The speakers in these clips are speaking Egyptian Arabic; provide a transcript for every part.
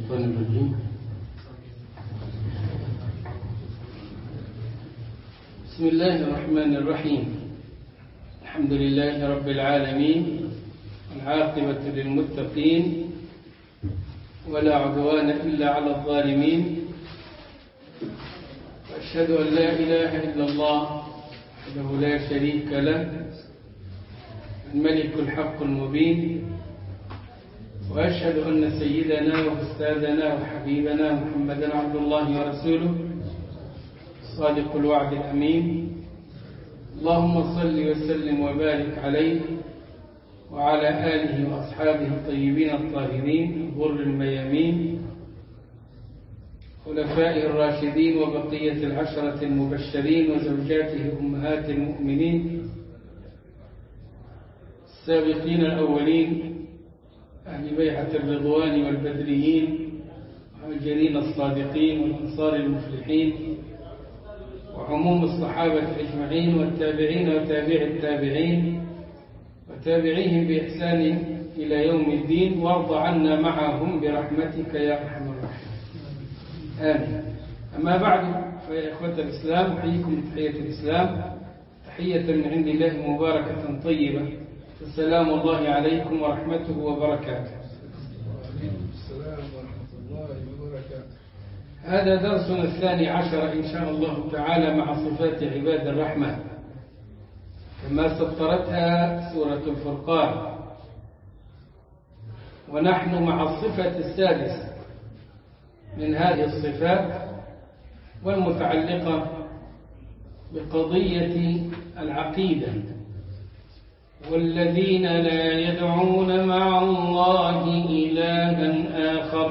الشيطان الرجيم بسم الله الرحمن الرحيم الحمد لله رب العالمين العاقبة للمتقين ولا عدوان إلا على الظالمين وأشهد أن لا إله إلا الله وحده لا شريك له الملك الحق المبين وأشهد أن سيدنا وأستاذنا وحبيبنا محمدا عبد الله ورسوله صادق الوعد الأمين اللهم صل وسلم وبارك عليه وعلى آله وأصحابه الطيبين الطاهرين غر الميامين خلفائه الراشدين وبقية العشرة المبشرين وزوجاته أمهات المؤمنين السابقين الأولين أهل بيعة الرضوان والبدريين والمهاجرين الصادقين والأنصار المفلحين وعموم الصحابة أجمعين والتابعين وتابع التابعين وتابعيهم بإحسان إلى يوم الدين وارض عنا معهم برحمتك يا أرحم الراحمين آمين أما بعد فيا إخوة الإسلام أحييكم بتحية الإسلام تحية من عند الله مباركة طيبة السلام الله عليكم ورحمته وبركاته السلام ورحمة الله وبركاته هذا درسنا الثاني عشر إن شاء الله تعالى مع صفات عباد الرحمن كما سطرتها سورة الفرقان ونحن مع الصفة السادسة من هذه الصفات والمتعلقة بقضية العقيدة والذين لا يدعون مع الله إلها آخر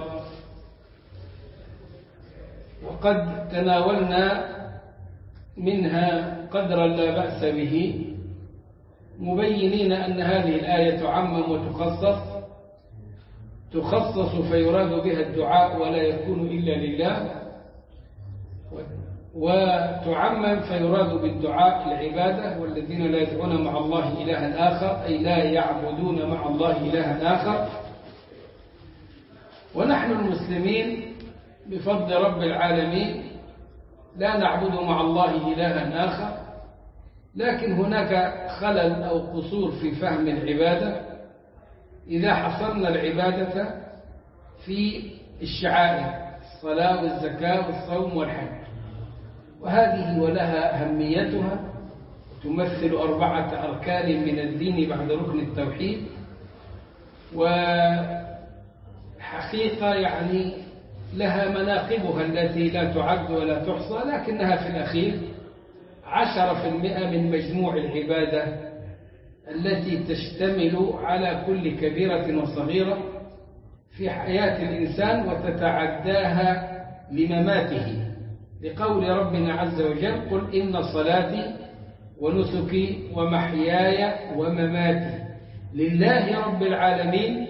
وقد تناولنا منها قدرا لا بأس به مبينين أن هذه الآية تعمم وتخصص تخصص فيراد بها الدعاء ولا يكون إلا لله وتعمم فيراد بالدعاء العبادة والذين لا يدعون مع الله إلها آخر أي لا يعبدون مع الله إلها آخر ونحن المسلمين بفضل رب العالمين لا نعبد مع الله إلها آخر لكن هناك خلل أو قصور في فهم العبادة إذا حصرنا العبادة في الشعائر الصلاة والزكاة والصوم والحج وهذه ولها أهميتها تمثل أربعة أركان من الدين بعد ركن التوحيد وحقيقة يعني لها مناقبها التي لا تعد ولا تحصى لكنها في الأخير عشرة في المئة من مجموع العبادة التي تشتمل على كل كبيرة وصغيرة في حياة الإنسان وتتعداها لمماته لقول ربنا عز وجل قل إن صلاتي ونسكي ومحياي ومماتي لله رب العالمين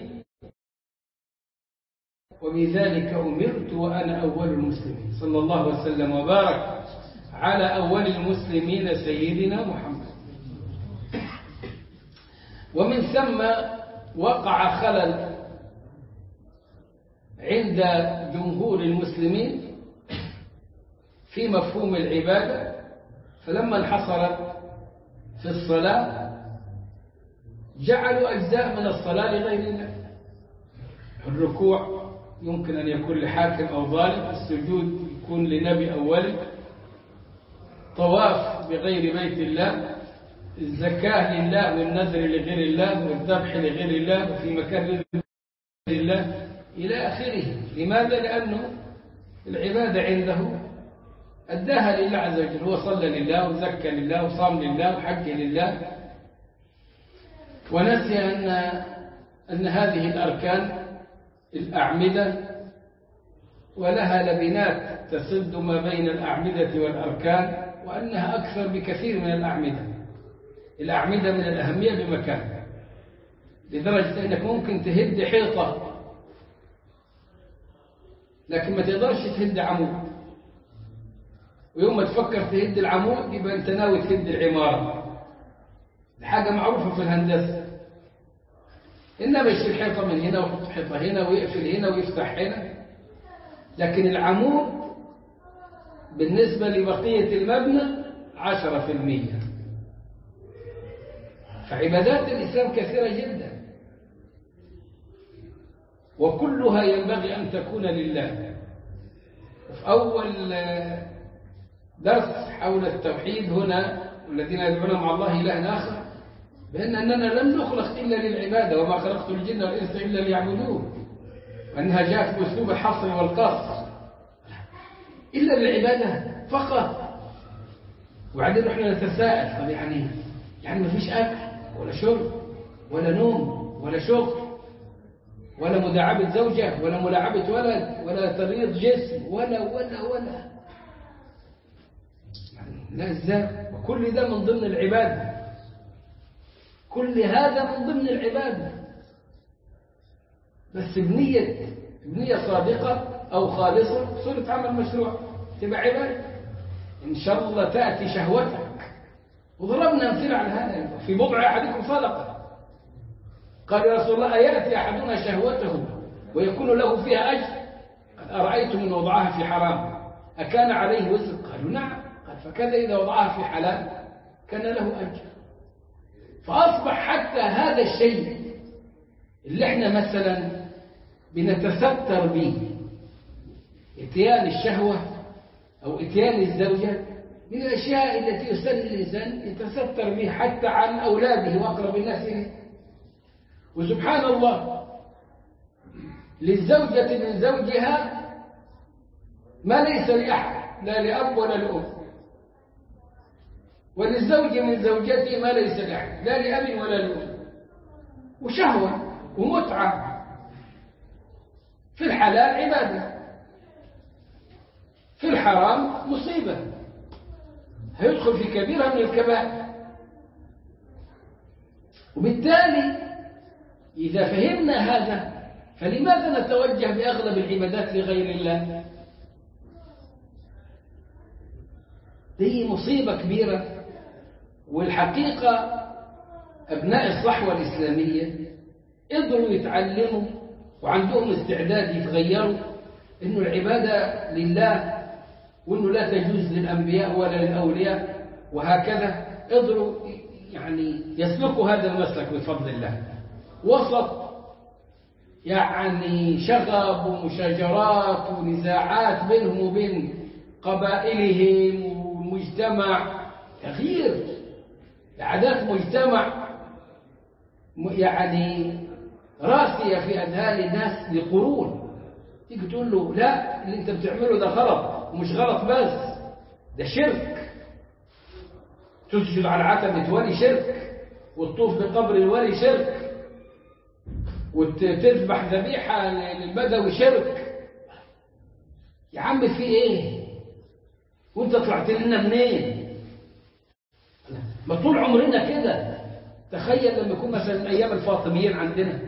وبذلك أمرت وأنا أول المسلمين صلى الله وسلم وبارك على أول المسلمين سيدنا محمد ومن ثم وقع خلل عند جمهور المسلمين في مفهوم العبادة فلما انحصرت في الصلاة جعلوا أجزاء من الصلاة لغير الله الركوع يمكن أن يكون لحاكم أو ظالم السجود يكون لنبي أو ولي طواف بغير بيت الله الزكاة لله والنذر لغير الله والذبح لغير الله وفي مكان لغير الله إلى آخره لماذا؟ لأنه العبادة عنده أداها لله عز وجل هو صلى لله وزكى لله وصام لله وحج لله ونسي أن أن هذه الأركان الأعمدة ولها لبنات تسد ما بين الأعمدة والأركان وأنها أكثر بكثير من الأعمدة الأعمدة من الأهمية بمكان لدرجة أنك ممكن تهد حيطة لكن ما تقدرش تهد عمود ويوم ما تفكر تهد العمود يبقى أنت ناوي تهد العمارة حاجة معروفة في الهندسة إنما يشيل حيطة من هنا ويحط حيطة هنا ويقفل هنا ويفتح هنا لكن العمود بالنسبة لبقية المبنى عشرة في المية فعبادات الإسلام كثيرة جدا وكلها ينبغي أن تكون لله في أول درس حول التوحيد هنا والذين يدعون مع الله إله آخر بأن أننا لم نخلق إلا للعبادة وما خلقت الجن والإنس إلا ليعبدون وأنها جاءت بأسلوب الحصر والقصر إلا للعبادة فقط وبعدين احنا نتساءل طب يعني يعني ما فيش أكل ولا شرب ولا نوم ولا شغل ولا مداعبة زوجة ولا ملاعبة ولد ولا تريض جسم ولا ولا ولا لا ازاي وكل ده من ضمن العبادة كل هذا من ضمن العبادة بس بنية بنية صادقة أو خالصة صورة عمل مشروع تبقى عبادة إن شاء الله تأتي شهوتك وضربنا أمثلة على هذا في بضع أحدكم صدقة قال يا رسول الله أيأتي أحدنا شهوته ويكون له فيها أجر قال أرأيتم إن وضعها في حرام أكان عليه وزر قالوا نعم قال فكذا إذا وضعها في حلال كان له أجر فأصبح حتى هذا الشيء اللي احنا مثلا بنتستر به اتيان الشهوة أو اتيان الزوجة من الأشياء التي يستند الإنسان يتستر به حتى عن أولاده وأقرب الناس إليه وسبحان الله للزوجة من زوجها ما ليس لأحد لا لأب ولا لأم وللزوج من زوجته ما ليس لأحد لا لأب ولا لأم وشهوة ومتعة في الحلال عبادة في الحرام مصيبة هيدخل في كبيرة من الكبائر وبالتالي إذا فهمنا هذا فلماذا نتوجه بأغلب العبادات لغير الله دي مصيبة كبيرة والحقيقة أبناء الصحوة الإسلامية قدروا يتعلموا وعندهم استعداد يتغيروا إنه العبادة لله وإنه لا تجوز للأنبياء ولا للأولياء وهكذا قدروا يعني يسلكوا هذا المسلك بفضل الله وسط يعني شغب ومشاجرات ونزاعات بينهم وبين قبائلهم ومجتمع تغيير عادات مجتمع يعني راسية في أذهان الناس لقرون تيجي تقول له لا اللي انت بتعمله ده غلط ومش غلط بس ده شرك تسجد على عتبة ولي شرك وتطوف بقبر الولي شرك وتذبح ذبيحة للبدوي شرك يا عم في ايه وانت طلعت لنا منين ما طول عمرنا كده تخيل لما يكون مثلا ايام الفاطميين عندنا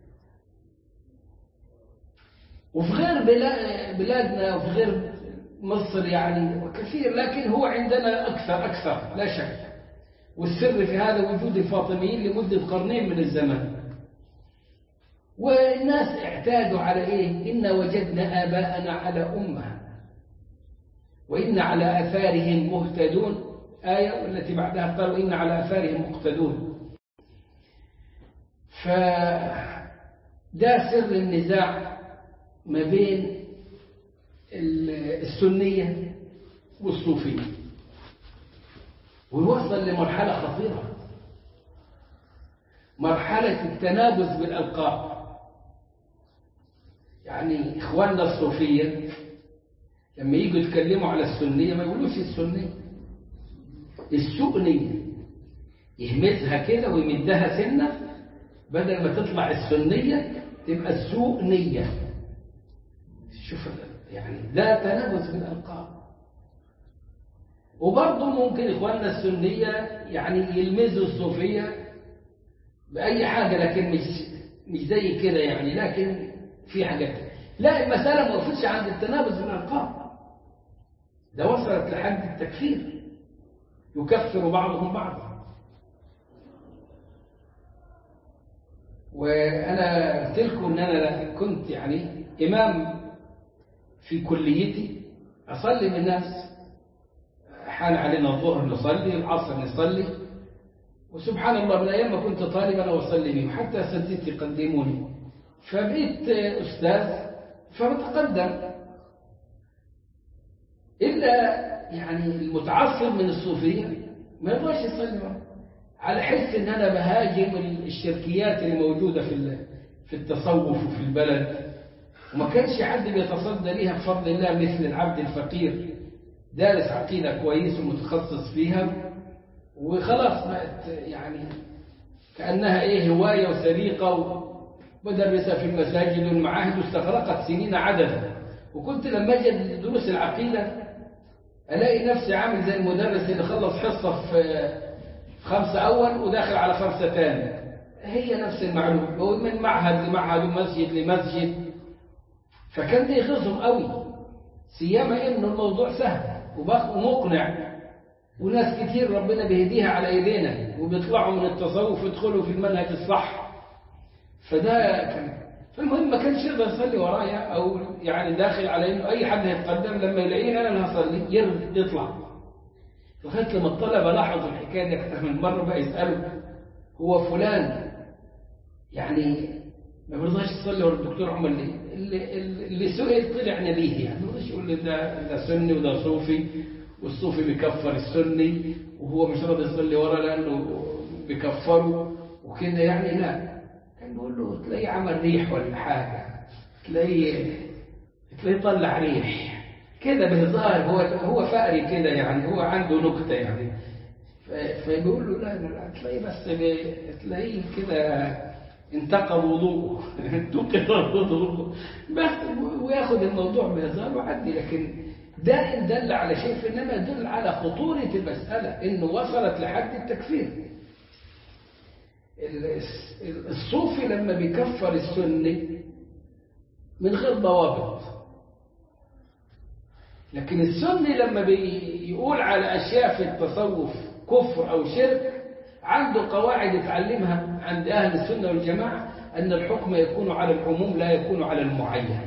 وفي غير بلادنا وفي غير مصر يعني وكثير لكن هو عندنا أكثر أكثر لا شك والسر في هذا وجود الفاطميين لمدة قرنين من الزمان والناس اعتادوا على إيه إن وجدنا آباءنا على أمة وإن على أثارهم مهتدون آية والتي بعدها قالوا إن على أثارهم مقتدون فده سر النزاع ما بين السنية والصوفية ويوصل لمرحلة خطيرة مرحلة التنابز بالألقاب يعني إخواننا الصوفية لما يجوا يتكلموا على السنية ما يقولوش السنية السؤنية يهمسها كده ويمدها سنة بدل ما تطلع السنية تبقى السؤنية شوف يعني لا تنابز بالألقاب وبرضه ممكن إخواننا السنية يعني يلمزوا الصوفية بأي حاجة لكن مش مش زي كده يعني لكن في حاجات لا المسألة ما وصلش عند التنابز بالألقاب ده وصلت لحد التكفير يكفر بعضهم بعضا وأنا قلت لكم أن أنا كنت يعني إمام في كليتي أصلي بالناس حان علينا الظهر نصلي العصر نصلي وسبحان الله من أيام ما كنت طالبا وأصلي بهم حتى أساتذتي قدموني فبقيت أستاذ فبتقدم إلا يعني المتعصب من الصوفية ما يبغاش يصلي معه على حس ان انا بهاجم الشركيات اللي موجوده في في التصوف وفي البلد وما كانش حد بيتصدى ليها بفضل الله مثل العبد الفقير دارس عقيده كويس ومتخصص فيها وخلاص بقت يعني كانها ايه هوايه وسريقه ومدرسه في المساجد والمعاهد واستغرقت سنين عددا وكنت لما اجي دروس العقيده الاقي نفسي عامل زي المدرس اللي خلص حصه في خمسة أول وداخل على خمسة ثاني هي نفس المعلومة ومن معهد لمعهد ومسجد لمسجد فكان ده يغيظهم قوي سيما إنه الموضوع سهل ومقنع وناس كتير ربنا بيهديها على إيدينا وبيطلعوا من التصوف يدخلوا في المنهج الصح فده كان فالمهم ما كانش يقدر يصلي ورايا أو يعني داخل على إنه أي حد هيتقدم لما يلاقيني أنا اللي هصلي يرد يطلع لغايه لما الطلبه لاحظوا الحكايه دي اكثر من مره بقى يسالوا هو فلان يعني ما بيرضاش يصلي ورا الدكتور عمر ليه؟ اللي, اللي سئل طلع نبيه يعني ما رضاش يقول ده ده سني وده صوفي والصوفي بيكفر السني وهو مش راضي يصلي ورا لانه بيكفره وكده يعني لا كان بيقول له تلاقيه عمل ريح ولا حاجه تلاقيه تلاقيه طلع ريح كده بهزار هو هو فقري كده يعني هو عنده نكته يعني فبيقول له لا لا تلاقيه بس تلاقيه كده انتقى وضوءه انتقض وضوءه بس وياخد الموضوع بهزار وعدي لكن ده إن دل على شيء فإنما يدل على خطورة المسألة إنه وصلت لحد التكفير الصوفي لما بيكفر السني من غير ضوابط لكن السني لما بيقول على أشياء في التصوف كفر أو شرك عنده قواعد يتعلمها عند أهل السنة والجماعة أن الحكم يكون على العموم لا يكون على المعين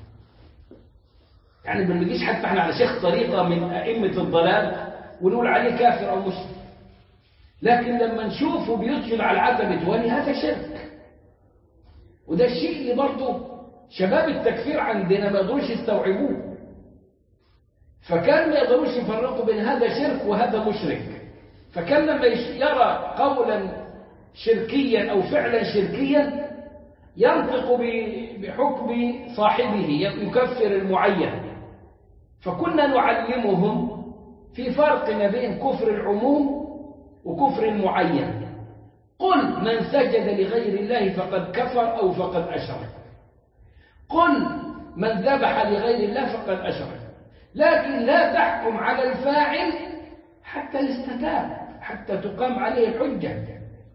يعني ما بنجيش حتى احنا على شيخ طريقة من أئمة الضلال ونقول عليه كافر أو مسلم لكن لما نشوفه بيسجد على عتبة ولي هذا شرك وده الشيء اللي برضه شباب التكفير عندنا ما يقدروش يستوعبوه فكان ما يقدروش يفرقوا بين هذا شرك وهذا مشرك فكان لما يرى قولا شركيا أو فعلا شركيا ينطق بحكم صاحبه يكفر المعين فكنا نعلمهم في فرق ما بين كفر العموم وكفر المعين قل من سجد لغير الله فقد كفر أو فقد أشرك قل من ذبح لغير الله فقد أشرك لكن لا تحكم على الفاعل حتى يستتاب حتى تقام عليه الحجة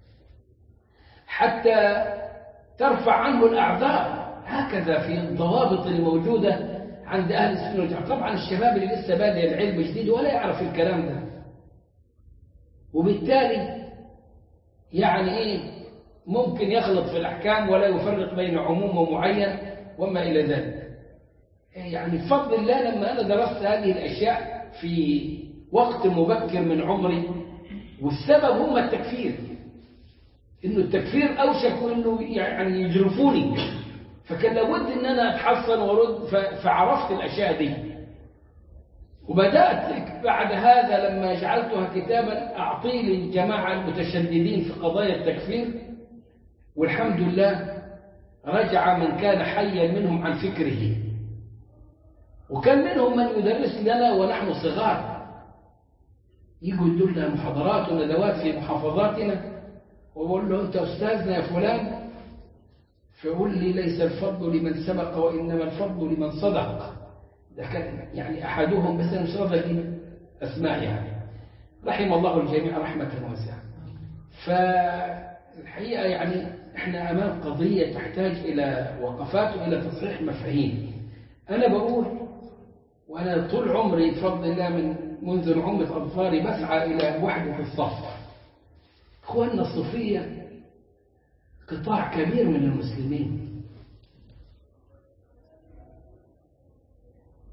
حتى ترفع عنه الأعذار هكذا في الضوابط الموجودة عند أهل السنة والجماعة طبعا الشباب اللي لسه بادئ العلم جديد ولا يعرف الكلام ده وبالتالي يعني إيه ممكن يخلط في الأحكام ولا يفرق بين عموم ومعين وما إلى ذلك يعني بفضل الله لما أنا درست هذه الأشياء في وقت مبكر من عمري والسبب هم التكفير إنه التكفير أوشك إنه يعني يجرفوني فكان لابد إن أنا أتحصن وأرد فعرفت الأشياء دي وبدأت بعد هذا لما جعلتها كتابا أعطيه للجماعة المتشددين في قضايا التكفير والحمد لله رجع من كان حيا منهم عن فكره وكان منهم من يدرس لنا ونحن صغار يجوا يدوا لنا محاضرات وندوات في محافظاتنا وبقول له انت استاذنا يا فلان فيقول لي ليس الفضل لمن سبق وانما الفضل لمن صدق ده كان يعني احدهم بس انا مش راضي اجيب اسماء يعني رحم الله الجميع رحمه واسعه فالحقيقه يعني احنا امام قضيه تحتاج الى وقفات والى تصحيح مفاهيم انا بقول وأنا طول عمري بفضل الله من منذ نعومة أظفاري بسعى إلى وحدة الصف إخواننا الصوفية قطاع كبير من المسلمين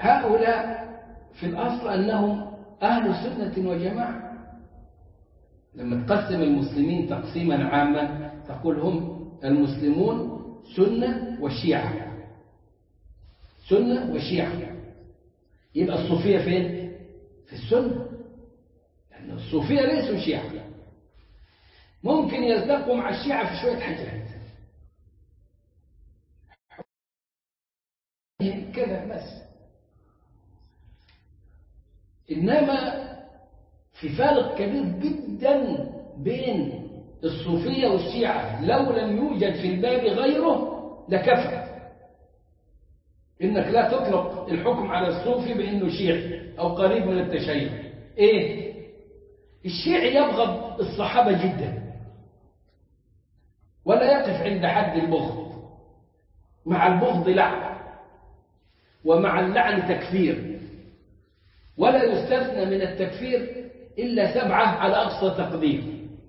هؤلاء في الأصل أنهم أهل سنة وجماعة لما تقسم المسلمين تقسيما عاما تقول هم المسلمون سنة وشيعة سنة وشيعة يبقى الصوفية فين؟ في السنة لأن الصوفية ليسوا شيعة ممكن يلتقوا مع الشيعة في شوية حاجات كذا بس إنما في فارق كبير جدا بين الصوفية والشيعة لو لم يوجد في الباب غيره لكفى إنك لا تطلق الحكم على الصوفي بأنه شيعي أو قريب من التشيع إيه؟ الشيعي يبغض الصحابة جدا ولا يقف عند حد البغض مع البغض لعن ومع اللعن تكفير ولا يستثنى من التكفير إلا سبعة على أقصى تقدير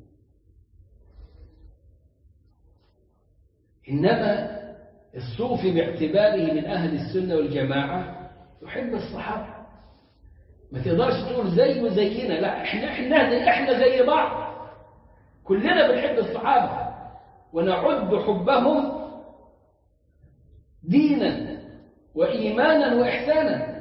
إنما الصوفي باعتباره من أهل السنة والجماعة يحب الصحابة ما تقدرش تقول زيه زينا لا احنا احنا زي احنا زي بعض كلنا بنحب الصحابة ونعد حبهم دينا وإيمانا وإحسانا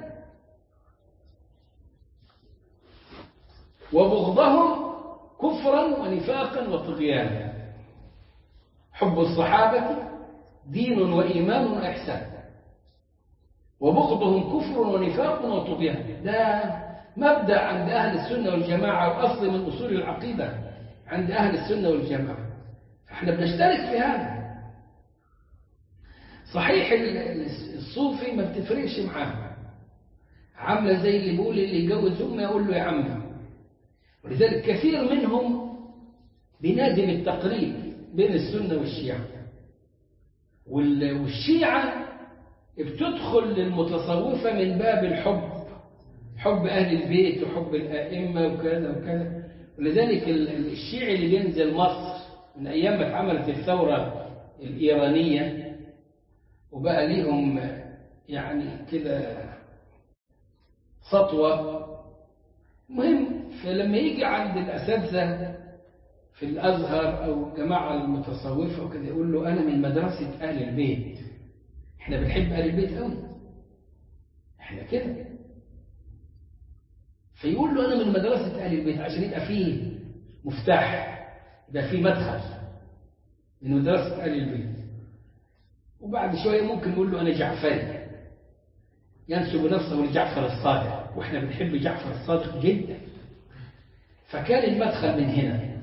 وبغضهم كفرا ونفاقا وطغيانا حب الصحابة دين وإيمان وإحسان وبغضهم كفر ونفاق وطغيان ده مبدأ عند أهل السنة والجماعة وأصل من أصول العقيدة عند أهل السنة والجماعة احنا بنشترك في هذا صحيح الصوفي ما بتفرقش معاه عاملة زي اللي بيقول اللي يجوز أمه يقول له يا عمي ولذلك كثير منهم بينادي بالتقريب بين السنة والشيعة والشيعة بتدخل للمتصوفة من باب الحب حب أهل البيت وحب الأئمة وكذا وكذا ولذلك الشيعي اللي بينزل مصر من أيام ما اتعملت الثورة الإيرانية وبقى ليهم يعني كده سطوة مهم فلما يجي عند الأساتذة في الأزهر أو الجماعة المتصوفة وكده يقول له أنا من مدرسة أهل البيت إحنا بنحب أهل البيت قوي إحنا كده فيقول له أنا من مدرسة أهل البيت عشان يبقى فيه مفتاح يبقى فيه مدخل من مدرسة أهل البيت وبعد شوية ممكن يقول له أنا جعفري ينسب نفسه لجعفر الصادق وإحنا بنحب جعفر الصادق جدا فكان المدخل من هنا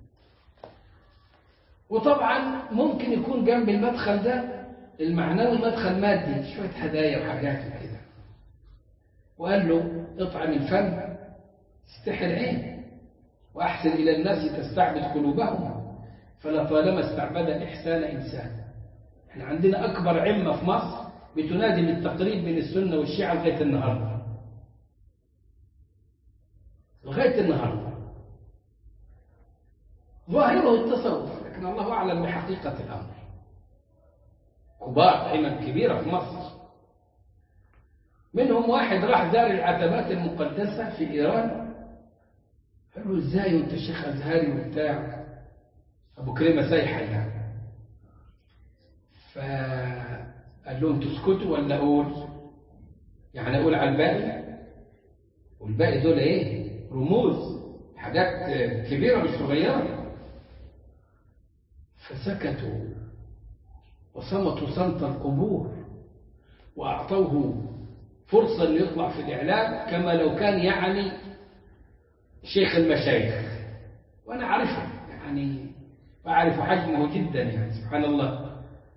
وطبعا ممكن يكون جنب المدخل ده المعنوي مدخل مادي شوية هدايا وحاجات وكده وقال له اطعم الفم استحي العين وأحسن إلى الناس تستعبد قلوبهم فلطالما استعبد الإحسان إنسان احنا عندنا أكبر عمة في مصر بتنادي بالتقريب بين السنة والشيعة لغاية النهاردة لغاية النهاردة ظاهره التصوف لكن الله أعلم بحقيقة الأمر كبار أيمن كبيرة في مصر منهم واحد راح دار العتبات المقدسة في إيران قال له إزاي وأنت شيخ أزهري وبتاع أبو كريمة سايحة يعني فقال لهم تسكتوا ولا أقول يعني أقول على الباقي والباقي دول إيه رموز حاجات كبيرة مش صغيرة فسكتوا وصمتوا صمت القبور وأعطوه فرصة أن يطلع في الإعلام كما لو كان يعني شيخ المشايخ وأنا أعرفه يعني وأعرف حجمه جدا يعني سبحان الله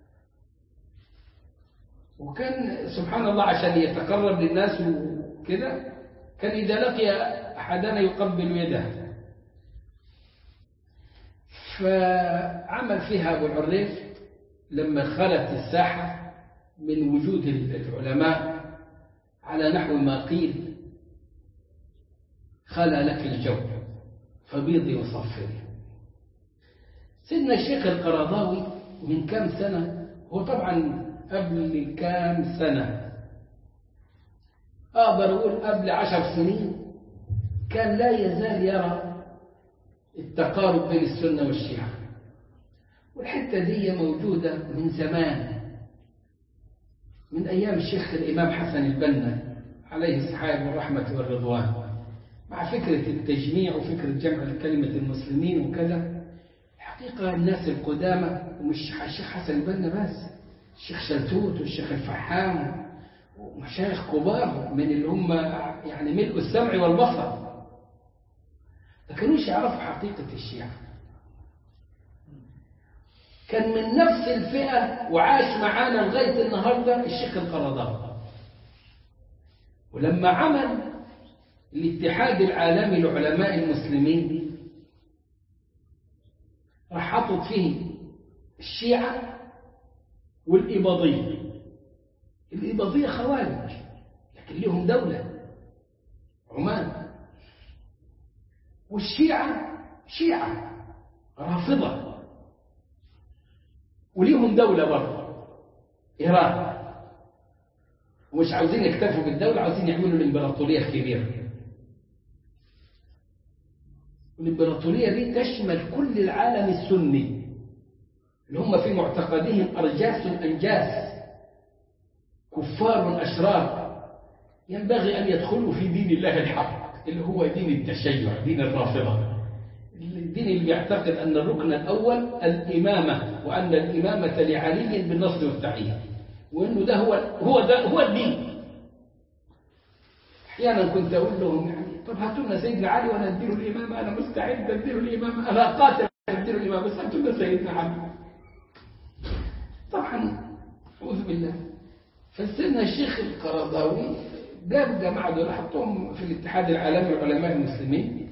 وكان سبحان الله عشان يتقرب للناس وكده كان إذا لقي أحدنا يقبل يده فعمل فيها أبو العريف لما خلت الساحة من وجود العلماء على نحو ما قيل خلى لك الجو فبيضي وصفري سيدنا الشيخ القرضاوي من كام سنة هو طبعا قبل كام سنة أقدر أقول قبل عشر سنين كان لا يزال يرى التقارب بين السنة والشيعة والحتة دي موجودة من زمان من أيام الشيخ الإمام حسن البنا عليه السحاب والرحمة والرضوان مع فكرة التجميع وفكرة جمع كلمة المسلمين وكذا الحقيقة الناس القدامى ومش الشيخ حسن البنا بس الشيخ شلتوت والشيخ الفحام ومشايخ كبار من اللي هم يعني ملء السمع والبصر ما كانوش يعرفوا حقيقة الشيعة كان من نفس الفئة وعاش معانا لغاية النهاردة الشيخ القرضاوي ولما عمل الاتحاد العالمي لعلماء المسلمين راح حاطط فيه الشيعة والإباضية الإباضية خوارج لكن لهم دولة عمان والشيعة شيعة رافضة وليهم دولة برضه إيران ومش عاوزين يكتفوا بالدولة عاوزين يعملوا الإمبراطورية الكبيرة الإمبراطورية دي تشمل كل العالم السني اللي هم في معتقدهم أرجاس أنجاس كفار أشرار ينبغي أن يدخلوا في دين الله الحق اللي هو دين التشيع دين الرافضة الدين اللي يعتقد أن الركن الأول الإمامة وأن الإمامة لعلي بالنصر والتعيين وأنه ده هو هو ده هو الدين أحيانا كنت أقول لهم يعني طب هاتوا لنا سيدنا علي وأنا أديله الإمامة أنا مستعد أديله الإمامة أنا قاتل أديله الإمامة بس هاتوا لنا سيدنا علي طبعا أعوذ بالله فسيدنا الشيخ القرضاوي جاب جماعة دول حطهم في الاتحاد العالمي لعلماء المسلمين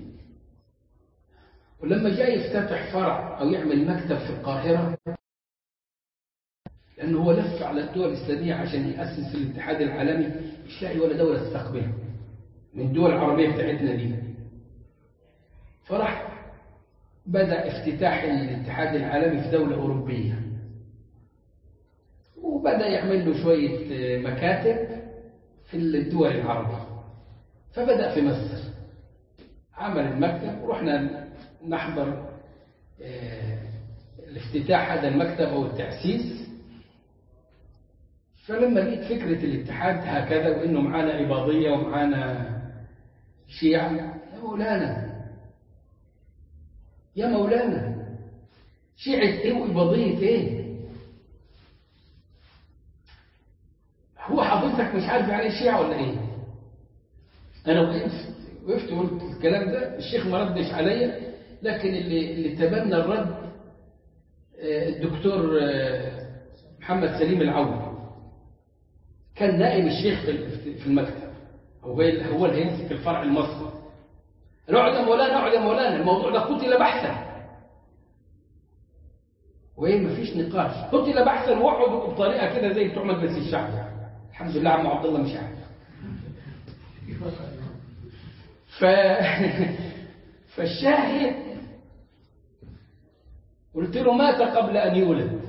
ولما جاء يفتتح فرع أو يعمل مكتب في القاهرة لأنه هو لف على الدول الإسلامية عشان يأسس الاتحاد العالمي مش لاقي ولا دولة تستقبله من الدول العربية بتاعتنا دي فراح بدأ افتتاح الاتحاد العالمي في دولة أوروبية وبدأ يعمل له شوية مكاتب في الدول العربية فبدأ في مصر عمل المكتب ورحنا نحضر الافتتاح هذا المكتب أو التأسيس فلما لقيت فكرة الاتحاد هكذا وإنه معانا إباضية ومعانا شيعة يا مولانا يا مولانا شيعة إيه وإباضية إيه هو حضرتك مش عارف يعني الشيعة ولا إيه أنا وقفت وقفت وقلت الكلام ده الشيخ ما ردش عليا لكن اللي اللي تبنى الرد الدكتور محمد سليم العون كان نائب الشيخ في المكتب هو هو اللي هيمسك الفرع المصري نقعد يا مولانا نقعد يا مولانا الموضوع ده قتل بحثا وايه مفيش نقاش قتل بحثا وقعدوا بطريقه كده زي بتوع مجلس الشعب الحمد لله عم عبد الله مش عارف ف... فالشاهد قلت له مات قبل أن يولد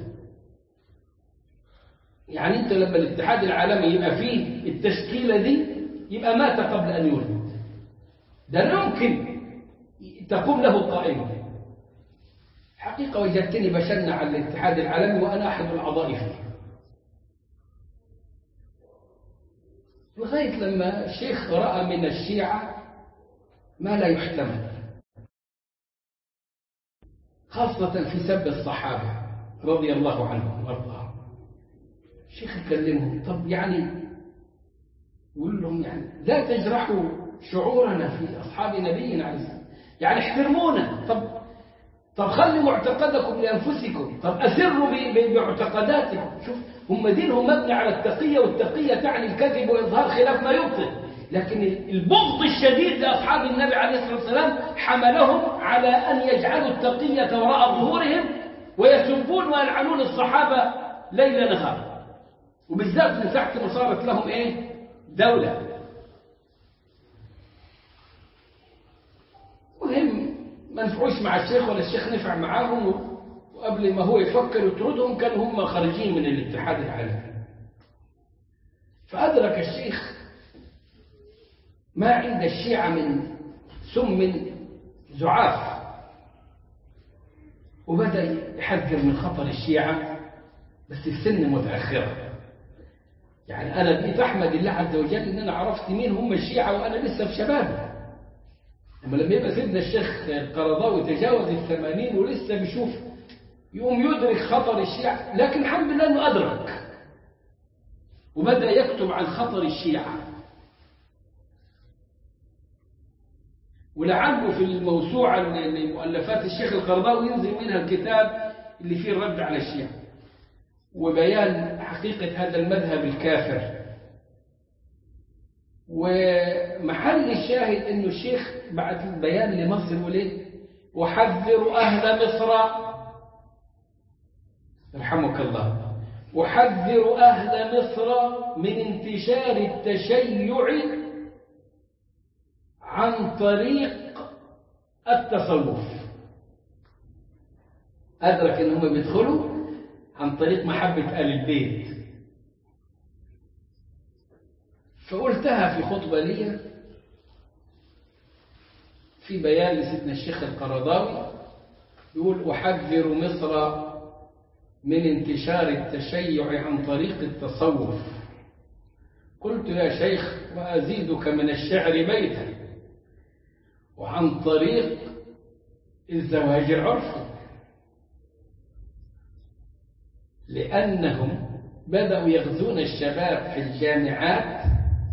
يعني أنت لما الاتحاد العالمي يبقى فيه التشكيلة دي يبقى مات قبل أن يولد ده لا يمكن تقوم له قائمة حقيقة وجدتني بشن على الاتحاد العالمي وأنا أحد الأعضاء فيه لغاية لما الشيخ رأى من الشيعة ما لا يحتمل خاصة في سب الصحابة رضي الله عنهم وارضاهم الشيخ يكلمهم طب يعني يقول لهم يعني لا تجرحوا شعورنا في أصحاب نبينا عليه السلام يعني احترمونا طب طب خلوا معتقدكم لأنفسكم طب أسروا بمعتقداتكم شوف هم دينهم مبني على التقية والتقية تعني الكذب وإظهار خلاف ما يبطل لكن البغض الشديد لأصحاب النبي عليه الصلاة والسلام حملهم على أن يجعلوا التقية وراء ظهورهم ويسبون ويلعنون الصحابة ليل نهار وبالذات من ساعة ما صارت لهم إيه؟ دولة مهم ما نفعوش مع الشيخ ولا الشيخ نفع معاهم وقبل ما هو يفكر يطردهم كانوا هم خارجين من الاتحاد العالمي فأدرك الشيخ ما عند الشيعة من سم زعاف وبدأ يحذر من خطر الشيعة بس في سن متأخرة يعني أنا بقيت أحمد الله عز وجل إن أنا عرفت مين هم الشيعة وأنا لسه في شبابي أما لما يبقى سيدنا الشيخ القرضاوي تجاوز الثمانين ولسه بيشوف يقوم يدرك خطر الشيعة لكن الحمد لله أنه أدرك وبدأ يكتب عن خطر الشيعة ولعله في الموسوعة لمؤلفات الشيخ القرضاوي ينزل منها الكتاب اللي فيه الرد على الشيعة وبيان حقيقة هذا المذهب الكافر ومحل الشاهد انه الشيخ بعد البيان لمصر يقول ايه وحذر اهل مصر رحمك الله وحذر اهل مصر من انتشار التشيع عن طريق التصوف ادرك ان هم بيدخلوا عن طريق محبه ال البيت فقلتها في خطبة لي في بيان لسيدنا الشيخ القرضاوي يقول أحذر مصر من انتشار التشيع عن طريق التصوف قلت يا شيخ وأزيدك من الشعر بيتا وعن طريق الزواج العرفي لأنهم بدأوا يغزون الشباب في الجامعات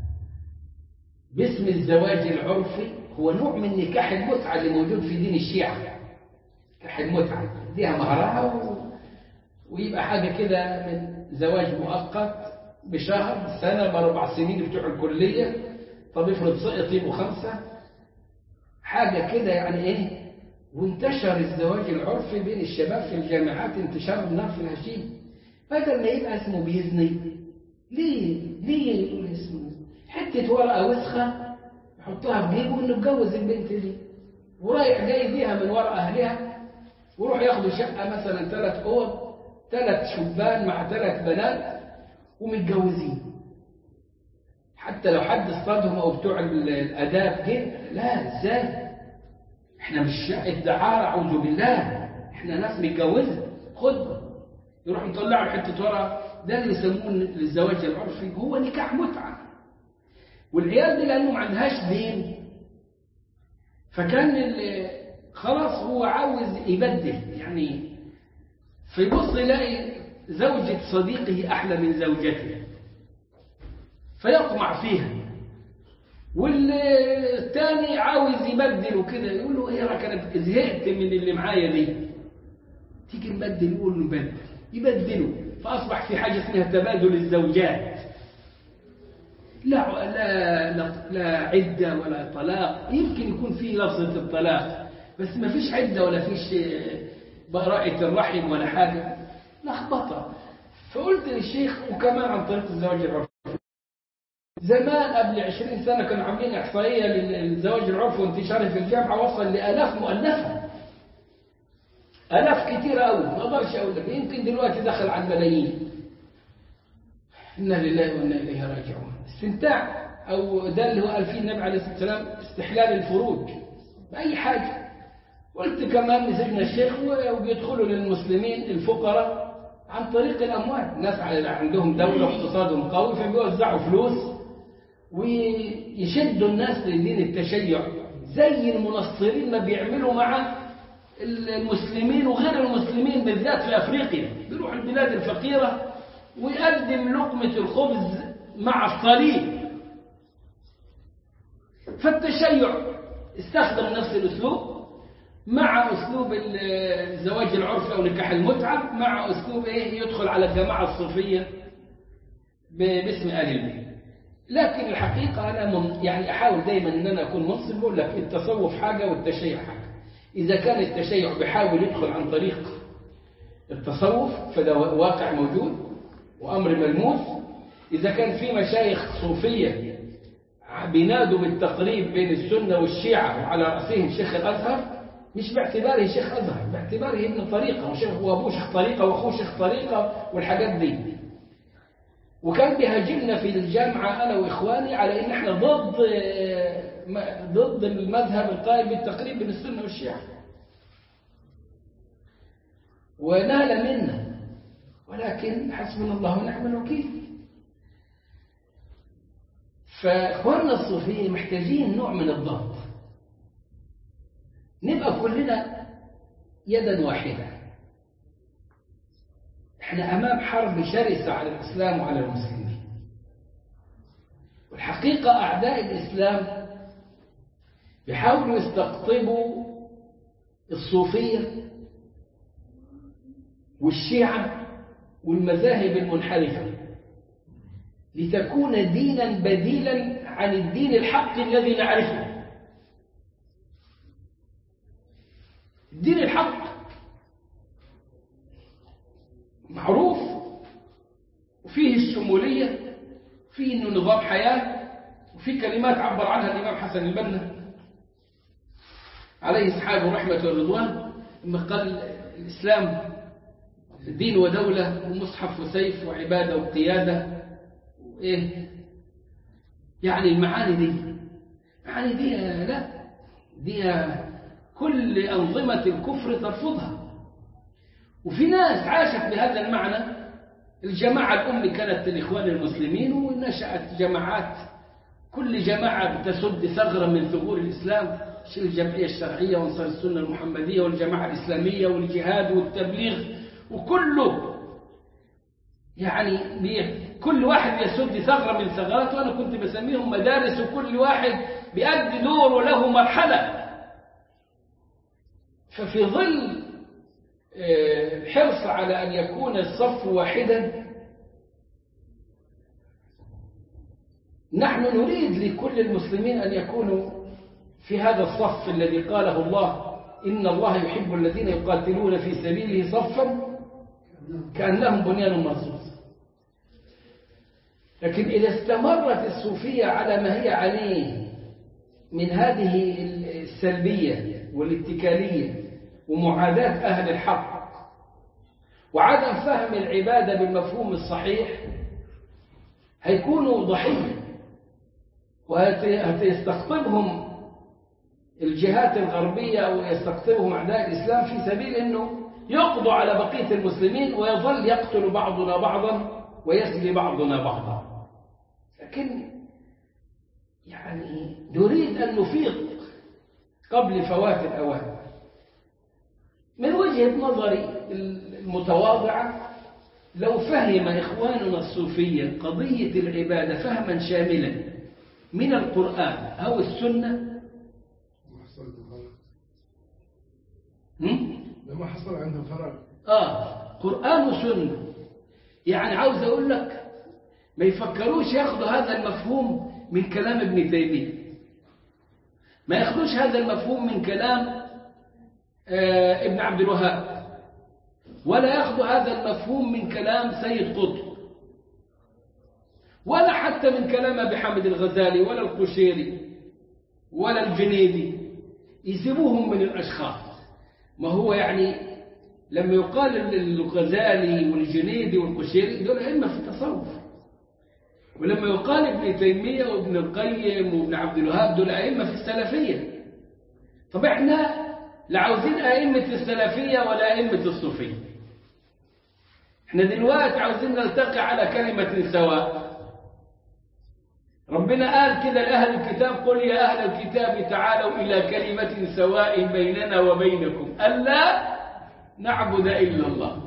باسم الزواج العرفي هو نوع من نكاح المتعة اللي موجود في دين الشيعة نكاح المتعة ديها مهرها و... ويبقى حاجة كده من زواج مؤقت بشهر سنة بأربع سنين بتوع الكلية طب افرض سقط يبقوا خمسة حاجة كده يعني ايه وانتشر الزواج العرفي بين الشباب في الجامعات انتشار النار في الهشيم بدل ما يبقى اسمه بيزني ليه ليه يقول اسمه حتة ورقة وسخة يحطها في جيبه انه اتجوز البنت دي ورايح جاي بيها من ورا اهلها وروح ياخدوا شقة مثلا ثلاث اوض ثلاث شبان مع ثلاث بنات ومتجوزين حتى لو حد اصطادهم او بتوع الاداب جه لا ازاي احنا مش شقة دعارة اعوذ بالله احنا ناس متجوزة خد يروح مطلعوا حتة ورقة ده اللي يسموه الزواج العرفي هو نكاح متعة والعيال دي لأنه ما عندهاش دين فكان خلاص هو عاوز يبدل يعني فيبص يلاقي زوجة صديقه أحلى من زوجته فيطمع فيها والتاني عاوز يبدل وكده يقول له ايه رايك انا زهقت من اللي معايا دي تيجي نبدل يقول له نبدل يبدلوا فاصبح في حاجه اسمها تبادل الزوجات لا لا لا, لا عده ولا طلاق يمكن يكون في لفظه الطلاق بس ما فيش عده ولا فيش براءه الرحم ولا حاجه لخبطه فقلت للشيخ وكمان عن طريق الزواج العرفي زمان قبل 20 سنة كانوا عاملين إحصائية للزواج العرفي وانتشاره في الجامعة وصل لآلاف مؤلفة آلاف كتيرة أوي ما أقدرش أقول لك يمكن دلوقتي دخل على الملايين إنا لله وإنا إليه راجعون استمتاع أو ده اللي هو قال فيه النبي عليه الصلاة والسلام استحلال الفروج بأي حاجة قلت كمان لسيدنا الشيخ وبيدخلوا للمسلمين الفقراء عن طريق الأموال ناس عندهم دولة واقتصادهم قوي فبيوزعوا فلوس ويشدوا الناس لدين التشيع زي المنصرين ما بيعملوا مع المسلمين وغير المسلمين بالذات في أفريقيا بيروح البلاد الفقيرة ويقدم لقمة الخبز مع الصليب فالتشيع استخدم نفس الأسلوب مع أسلوب الزواج العرفي أو نكاح المتعة مع أسلوب إيه يدخل على الجماعة الصوفية باسم أهل البيت لكن الحقيقة أنا من يعني أحاول دايما أن أنا أكون منصف بقول لك التصوف حاجة والتشيع حاجة إذا كان التشيع بيحاول يدخل عن طريق التصوف فده واقع موجود وأمر ملموس إذا كان في مشايخ صوفية بينادوا بالتقريب بين السنة والشيعة وعلى رأسهم شيخ الأزهر مش باعتباره شيخ أزهر باعتباره ابن طريقة وشيخ وأبوه شيخ طريقة وأخوه شيخ طريقة والحاجات دي وكان بيهاجمنا في الجامعة أنا وإخواني على إن إحنا ضد ضد المذهب القائم بالتقريب بين السنة والشيعة ونال منا ولكن حسبنا الله ونعم الوكيل فإخواننا الصوفيين محتاجين نوع من الضبط نبقى كلنا يدا واحدة احنا أمام حرب شرسة على الإسلام وعلى المسلمين والحقيقة أعداء الإسلام بيحاولوا يستقطبوا الصوفية والشيعة والمذاهب المنحرفة لتكون دينا بديلا عن الدين الحق الذي نعرفه الدين الحق معروف وفيه الشمولية فيه انه نظام حياة وفي كلمات عبر عنها الإمام حسن البنا عليه الصحابة ورحمة والرضوان لما قال الإسلام دين ودولة ومصحف وسيف وعبادة وقيادة وإيه يعني المعاني دي المعاني دي لا دي كل أنظمة الكفر ترفضها وفي ناس عاشت بهذا المعنى الجماعة الأم كانت الإخوان المسلمين ونشأت جماعات كل جماعة بتسد ثغرة من ثغور الإسلام الجمعية الشرعية وانصار السنة المحمدية والجماعة الإسلامية والجهاد والتبليغ وكله يعني كل واحد يسد ثغرة من ثغرات وأنا كنت بسميهم مدارس وكل واحد بيأدي دور وله مرحلة ففي ظل الحرص على أن يكون الصف واحدا نحن نريد لكل المسلمين أن يكونوا في هذا الصف الذي قاله الله إن الله يحب الذين يقاتلون في سبيله صفا كأنهم بنيان مرصوص لكن إذا استمرت الصوفية على ما هي عليه من هذه السلبية والاتكالية ومعاداة أهل الحق وعدم فهم العبادة بالمفهوم الصحيح هيكونوا ضحية وهتستقطبهم الجهات الغربية ويستقطبهم أعداء الإسلام في سبيل أنه يقضوا على بقية المسلمين ويظل يقتل بعضنا بعضا ويسلي بعضنا بعضا لكن يعني نريد أن نفيق قبل فوات الأوان من وجهة نظري المتواضعة لو فهم إخواننا الصوفية قضية العبادة فهما شاملا من القرآن أو السنة لما حصل عندهم فراغ آه قرآن وسنة يعني عاوز أقول لك ما يفكروش ياخدوا هذا المفهوم من كلام ابن تيمية ما ياخدوش هذا المفهوم من كلام آه ابن عبد الوهاب ولا ياخدوا هذا المفهوم من كلام سيد قطب ولا حتى من كلام أبي حامد الغزالي ولا القشيري ولا الجنيدي يسيبوهم من الأشخاص ما هو يعني لما يقال الغزالي والجنيدي والقشيري دول أئمة في التصوف ولما يقال ابن تيمية وابن القيم وابن عبد الوهاب دول أئمة في السلفية طب احنا لا عاوزين أئمة السلفية ولا أئمة الصوفية احنا دلوقتي عاوزين نلتقي على كلمة سواء ربنا قال كده لأهل الكتاب قل يا أهل الكتاب تعالوا إلى كلمة سواء بيننا وبينكم ألا نعبد إلا الله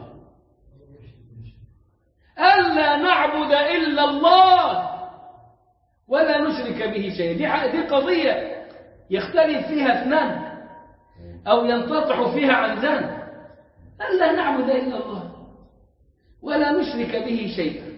ألا نعبد إلا الله ولا نشرك به شيء دي, دي قضية يختلف فيها اثنان أو ينتطح فيها عمدان ألا نعبد إلا الله ولا نشرك به شيئا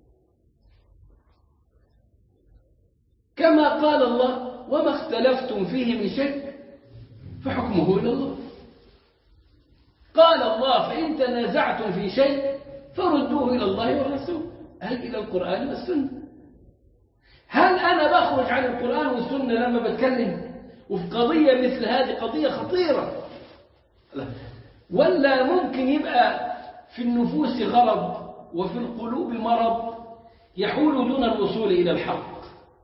كما قال الله وما اختلفتم فيه من شيء فحكمه إلى الله قال الله فإن تنازعتم في شيء فردوه إلى الله والرسول هل إلى القرآن والسنة هل أنا بخرج عن القرآن والسنة لما بتكلم وفي قضية مثل هذه قضية خطيرة لا. ولا ممكن يبقى في النفوس غرض وفي القلوب مرض يحول دون الوصول إلى الحق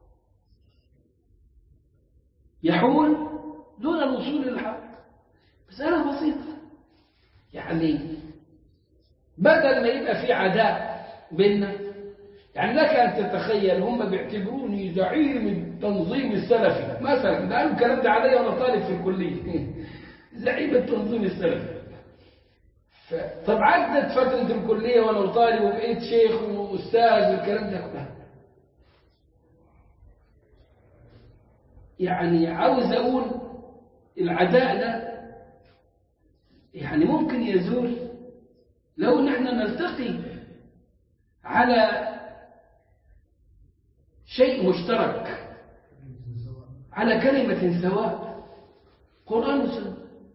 يحول دون الوصول إلى الحق مسألة بسيطة يعني بدل ما يبقى في عداء بيننا يعني لك أن تتخيل هم بيعتبروني زعيم التنظيم السلفي مثلا ده قالوا الكلام ده عليا وأنا طالب في الكلية زعيم التنظيم السلفي ف- طب عدت فترة الكلية وأنا طالب وبقيت شيخ وأستاذ والكلام ده كله يعني عاوز أقول العداء ده يعني ممكن يزول لو نحن نلتقي على شيء مشترك على كلمة سواء قرآن وسنة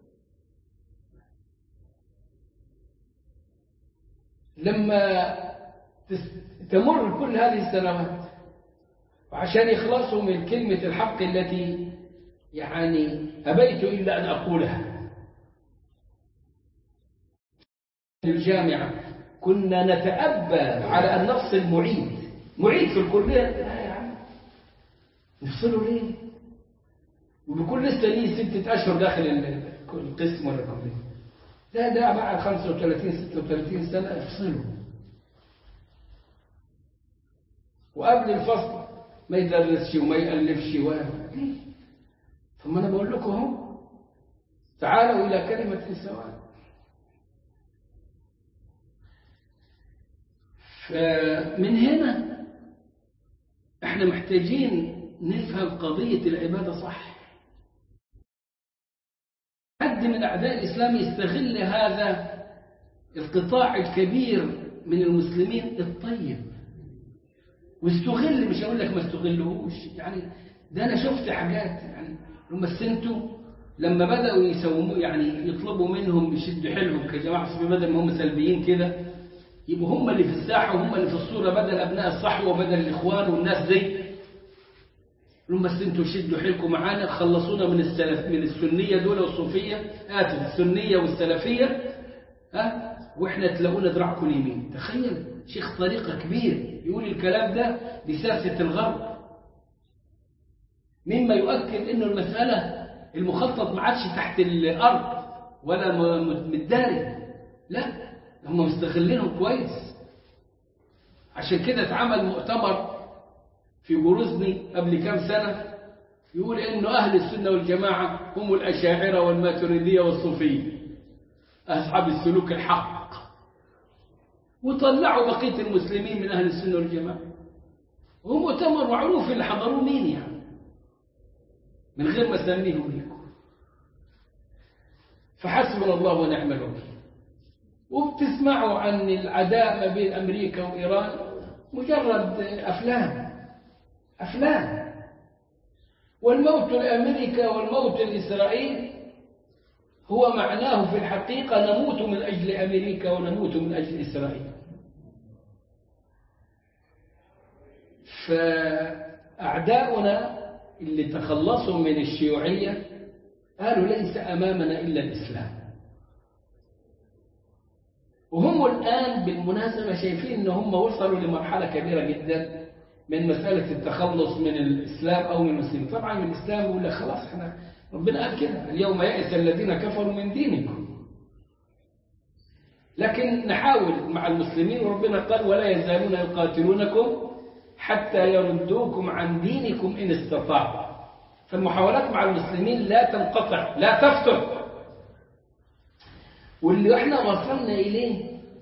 لما تس- تمر كل هذه السنوات وعشان يخلصوا من كلمة الحق التي يعني أبيت إلا أن أقولها الجامعة كنا نتأبى على أن نفصل معيد معيد في الكلية لا يا عم نفصله ليه وبيكون لسه ليه ستة أشهر داخل ال- القسم ولا الكلية لا ده بعد 35 36 سنة افصله وقبل الفصل ما يدرسش وما يألفش و ليه؟ ثم أنا بقول لكم اهو تعالوا إلى كلمة سواء فمن هنا احنا محتاجين نفهم قضية العبادة صح حد من أعداء الإسلام يستغل هذا القطاع الكبير من المسلمين الطيب واستغل مش هقول لك ما استغلهوش يعني ده أنا شفت حاجات يعني هم السنتوا لما بدأوا يسوموا يعني يطلبوا منهم يشدوا حيلهم كجماعة بدل ما هم سلبيين كده يبقوا هم اللي في الساحة وهم اللي في الصورة بدل أبناء الصحوة وبدل الإخوان والناس دي لهم بس انتوا شدوا حيلكم معانا خلصونا من السلف من السنية دول والصوفية آسف السنية والسلفية ها واحنا تلاقونا دراعكم اليمين تخيل شيخ طريقة كبير يقول الكلام ده بساسة الغرب مما يؤكد انه المسألة المخطط ما عادش تحت الأرض ولا م- م- متداري لا هم مستغلينهم كويس عشان كده اتعمل مؤتمر في جروزني قبل كام سنة يقول إنه أهل السنة والجماعة هم الأشاعرة والماتريدية والصوفية أصحاب السلوك الحق وطلعوا بقية المسلمين من أهل السنة والجماعة وهو مؤتمر معروف اللي حضروه مين يعني من غير ما أسميهم لكم فحسبنا الله ونعم الوكيل وبتسمعوا عن العداء ما بين أمريكا وإيران مجرد أفلام أفلام والموت لأمريكا والموت لإسرائيل هو معناه في الحقيقة نموت من أجل أمريكا ونموت من أجل إسرائيل فأعداؤنا اللي تخلصوا من الشيوعية قالوا ليس أمامنا إلا الإسلام وهم الآن بالمناسبة شايفين أن هم وصلوا لمرحلة كبيرة جدا من مسألة التخلص من الإسلام أو من المسلمين طبعا من الإسلام يقول لك خلاص احنا ربنا قال كده اليوم يأس الذين كفروا من دينكم لكن نحاول مع المسلمين وربنا قال ولا يزالون يقاتلونكم حتى يردوكم عن دينكم إن استطاعوا فالمحاولات مع المسلمين لا تنقطع لا تفتر واللي احنا وصلنا إليه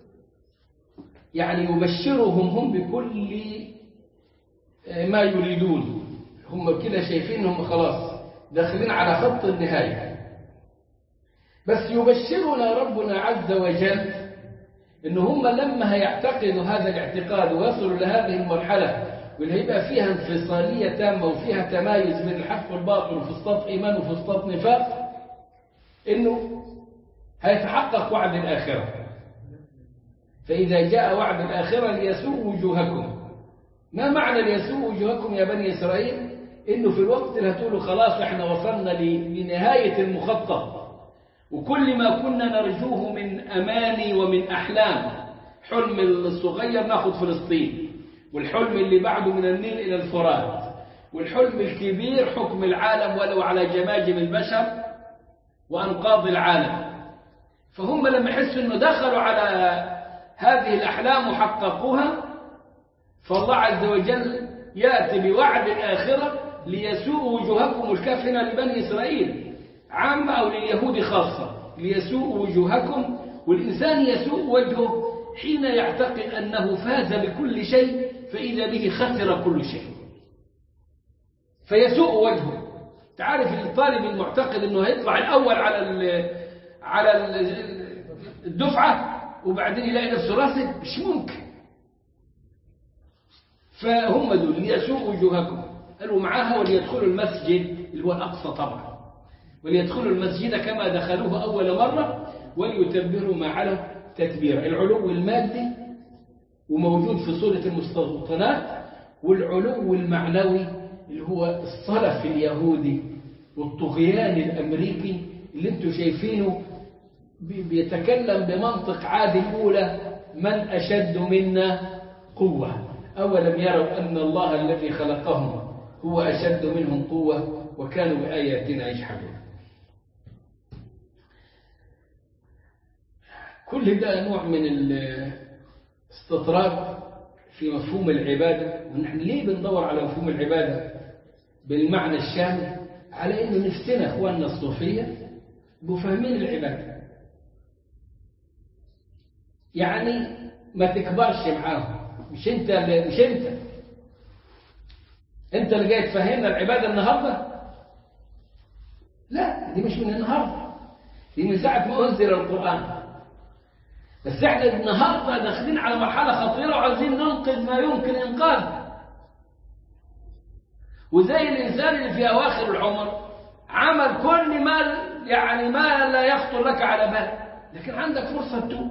يعني يبشرهم هم بكل ما يريدون هم كده شايفين انهم خلاص داخلين على خط النهاية بس يبشرنا ربنا عز وجل ان هم لما هيعتقدوا هذا الاعتقاد ويصلوا لهذه المرحلة واللي هيبقى فيها انفصالية تامة وفيها تمايز بين الحق والباطل وفسطاط إيمان وفسطاط نفاق إنه هيتحقق وعد الآخرة فإذا جاء وعد الآخرة ليسوء وجوهكم ما معنى ليسوء وجوهكم يا بني إسرائيل إنه في الوقت اللي هتقولوا خلاص إحنا وصلنا لنهاية المخطط وكل ما كنا نرجوه من أماني ومن أحلام حلم الصغير ناخذ فلسطين والحلم اللي بعده من النيل إلى الفرات والحلم الكبير حكم العالم ولو على جماجم البشر وأنقاض العالم فهم لما يحسوا أنه دخلوا على هذه الأحلام وحققوها فالله عز وجل يأتي بوعد الآخرة ليسوء وجوهكم الكافنة لبني إسرائيل عامة أو لليهود خاصة ليسوء وجوهكم والإنسان يسوء وجهه حين يعتقد أنه فاز بكل شيء فإذا به خسر كل شيء فيسوء وجهه تعرف الطالب المعتقد أنه هيطلع الأول على ال على ال الدفعة وبعدين يلاقي نفسه راسب مش ممكن فهم دول ليسوء وجوهكم قالوا معاها وليدخلوا المسجد اللي هو الأقصى طبعا وليدخلوا المسجد كما دخلوه أول مرة وليتبروا ما على تتبير العلو المادي وموجود في سورة المستوطنات والعلو المعنوي اللي هو الصلف اليهودي والطغيان الأمريكي اللي انتم شايفينه بيتكلم بمنطق عادي الأولى من أشد منا قوة أولم يروا أن الله الذي خلقهم هو أشد منهم قوة وكانوا بآياتنا يجحدون كل ده نوع من الاستطراد في مفهوم العبادة ونحن ليه بندور على مفهوم العبادة بالمعنى الشامل على انه نفسنا اخواننا الصوفية بفهمين العبادة يعني ما تكبرش معاهم مش انت اللي مش انت انت اللي جاي تفهمنا العبادة النهاردة لا دي مش من النهاردة دي من ساعة ما أنزل القرآن بس احنا النهاردة داخلين على مرحلة خطيرة وعايزين ننقذ ما يمكن إنقاذه وزي الإنسان اللي في أواخر العمر عمل كل ما يعني ما لا يخطر لك على بال لكن عندك فرصة تتوب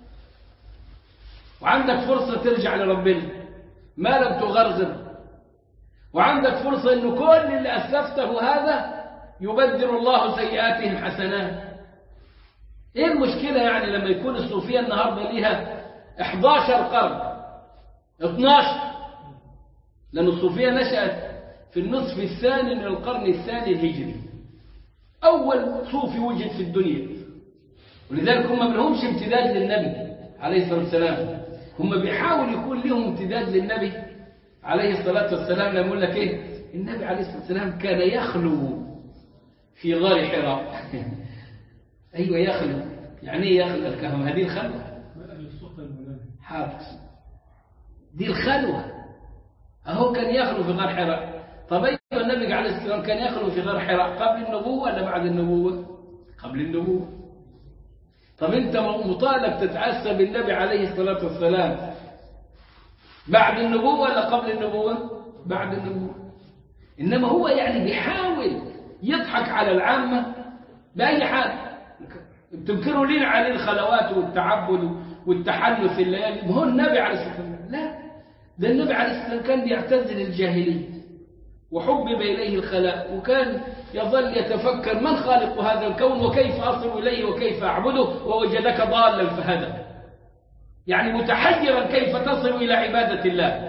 وعندك فرصة ترجع لربنا ما لم تغرغر وعندك فرصة أنه كل اللي أسلفته هذا يبدل الله سيئاتهم حسنات ايه المشكلة يعني لما يكون الصوفية النهاردة ليها 11 قرن 12 لأن الصوفية نشأت في النصف الثاني من القرن الثاني الهجري أول صوفي وجد في الدنيا ولذلك هم ما لهمش امتداد للنبي عليه الصلاة والسلام هم بيحاول يكون لهم امتداد للنبي عليه الصلاة والسلام لما يقول لك ايه النبي عليه الصلاة والسلام كان يخلو في غار حراء أيوة يخلو يعني ايه يخلو الكهف هذه الخلوة حاضر دي الخلوة أهو كان يخلو في غار حراء طب أيوة النبي عليه الصلاة والسلام كان يخلو في غار حراء قبل النبوة ولا بعد النبوة قبل النبوة طب أنت مطالب تتعسى بالنبي عليه الصلاة والسلام بعد النبوة ولا قبل النبوة بعد النبوة إنما هو يعني بيحاول يضحك على العامة بأي حال بتنكروا لنا عليه الخلوات والتعبد والتحنث في الليالي هو النبي عليه الصلاة والسلام لا ده النبي عليه الصلاة والسلام كان بيعتزل الجاهلية وحبب إليه الخلاء وكان يظل يتفكر من خالق هذا الكون وكيف أصل إليه وكيف أعبده ووجدك ضالا فهدى يعني متحيرا كيف تصل إلى عبادة الله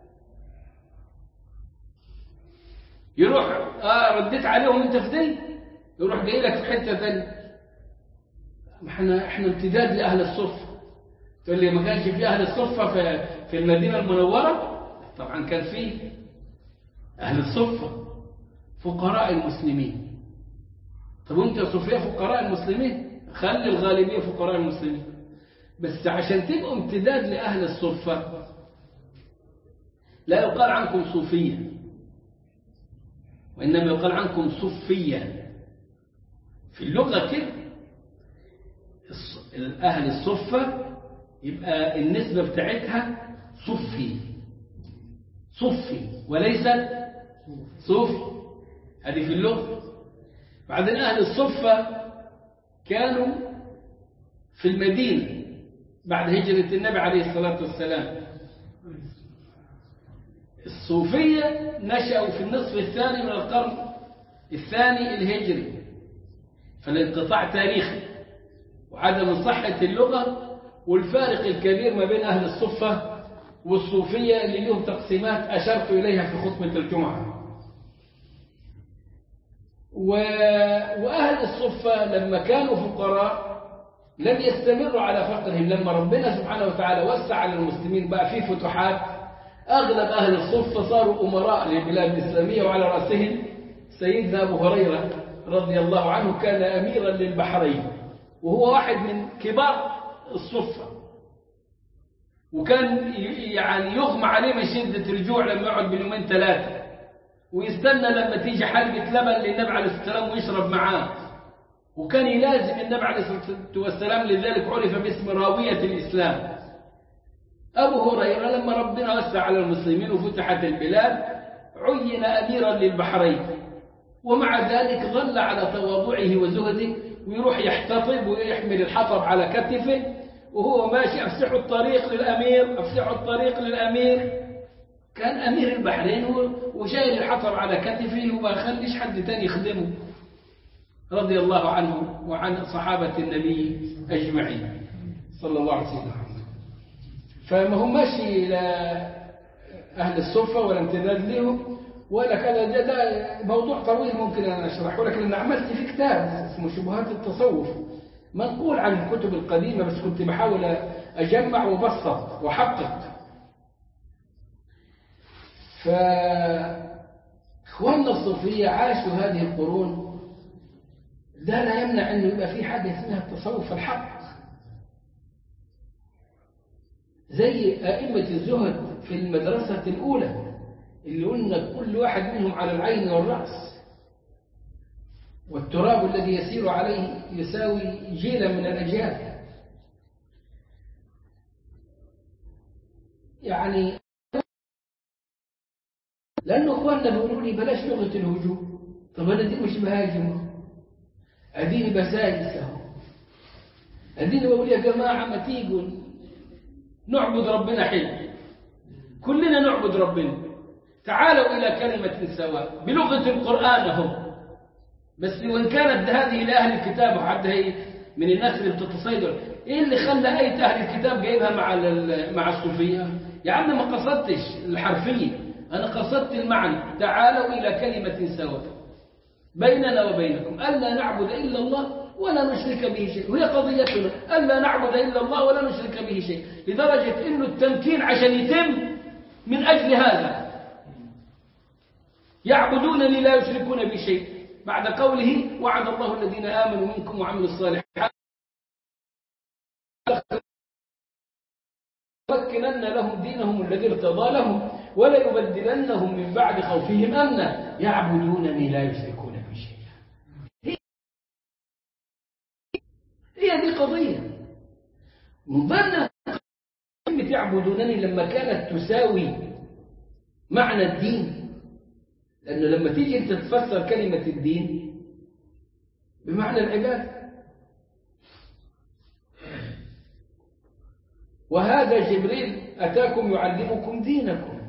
يروح آه رديت عليهم انت في دي يروح جاي لك في حته ثانيه احنا احنا امتداد لاهل الصفه تقول لي ما كانش في اهل الصفه في في المدينه المنوره طبعا كان في اهل الصفه فقراء المسلمين طب وانت يا صوفيا فقراء المسلمين خلي الغالبيه فقراء المسلمين بس عشان تبقوا امتداد لاهل الصفه لا يقال عنكم صوفيه وإنما يقال عنكم صفية في اللغة كده أهل الصفة يبقى النسبة بتاعتها صفي صفي وليست صوفي هذه في اللغة بعدين أهل الصفة كانوا في المدينة بعد هجرة النبي عليه الصلاة والسلام الصوفية نشأوا في النصف الثاني من القرن الثاني الهجري فالانقطاع تاريخي وعدم صحة اللغة والفارق الكبير ما بين أهل الصفة والصوفية اللي لهم تقسيمات أشرت إليها في خطبة الجمعة و... وأهل الصفة لما كانوا فقراء لم يستمروا على فقرهم لما ربنا سبحانه وتعالى وسع على المسلمين بقى في فتوحات أغلب أهل الصفة صاروا أمراء للبلاد الإسلامية وعلى رأسهم سيدنا أبو هريرة رضي الله عنه كان أميرا للبحرين وهو واحد من كبار الصفة وكان يعني يغمى عليه من شدة الجوع لما يقعد باليومين ثلاثة ويستنى لما تيجي حلقة لبن للنبي عليه السلام ويشرب معاه وكان يلازم النبي عليه الصلاة والسلام لذلك عرف باسم راوية الإسلام أبو هريرة لما ربنا وسع على المسلمين وفتحت البلاد عين أميرا للبحرين ومع ذلك ظل على تواضعه وزهده ويروح يحتطب ويحمل الحطب على كتفه وهو ماشي أفسحوا الطريق للأمير أفسحوا الطريق للأمير كان أمير البحرين وشايل الحطب علعلى كتفه وما خليش حد تاني يخدمه رضي الله عنه وعن صحابة النبي أجمعين صلى الله عليه وسلم فما هم ماشي إلى أهل الصفة ولا امتداد لهم ولا كذا ده, ده موضوع طويل ممكن أن أشرحه لك لأن عملت في كتاب اسمه شبهات التصوف منقول عن الكتب القديمة بس كنت بحاول أجمع وبسط وحقق فإخواننا الصوفية عاشوا هذه القرون ده لا يمنع أنه يبقى في حاجة اسمها التصوف الحق زي أئمة الزهد في المدرسة الأولى اللي قلنا كل واحد منهم على العين والرأس والتراب الذي يسير عليه يساوي جيلا من الأجيال يعني لأنه أخواننا بيقولوا لي بلاش لغة الهجوم طب أنا دي مش بهاجم أديني بسايس أهو أديني بقول يا جماعة ما تيجوا نعبد ربنا حلو كلنا نعبد ربنا تعالوا إلى كلمة سواء بلغة القرآن هم بس وإن كانت هذه لأهل الكتاب وحد هي من الناس اللي بتتصيدر إيه اللي خلى آية أهل الكتاب جايبها مع مع الصوفية يا عم ما قصدتش الحرفية أنا قصدت المعنى تعالوا إلى كلمة سواء بيننا وبينكم ألا نعبد إلا الله ولا نشرك به شيء وهي قضيتنا ألا نعبد إلا الله ولا نشرك به شيء لدرجة أنه التمكين عشان يتم من أجل هذا يعبدونني لا يشركون بي شيء بعد قوله وعد الله الذين آمنوا منكم وعملوا الصالحات لنمكنن لهم دينهم الذي ارتضى لهم وليبدلنهم من بعد خوفهم أمنا يعبدونني لا يشركون بي شيئا هي دي قضية من ضمن كلمة يعبدونني لما كانت تساوي معنى الدين لأنه لما تيجي أنت تفسر كلمة الدين بمعنى العبادة وهذا جبريل أتاكم يعلمكم دينكم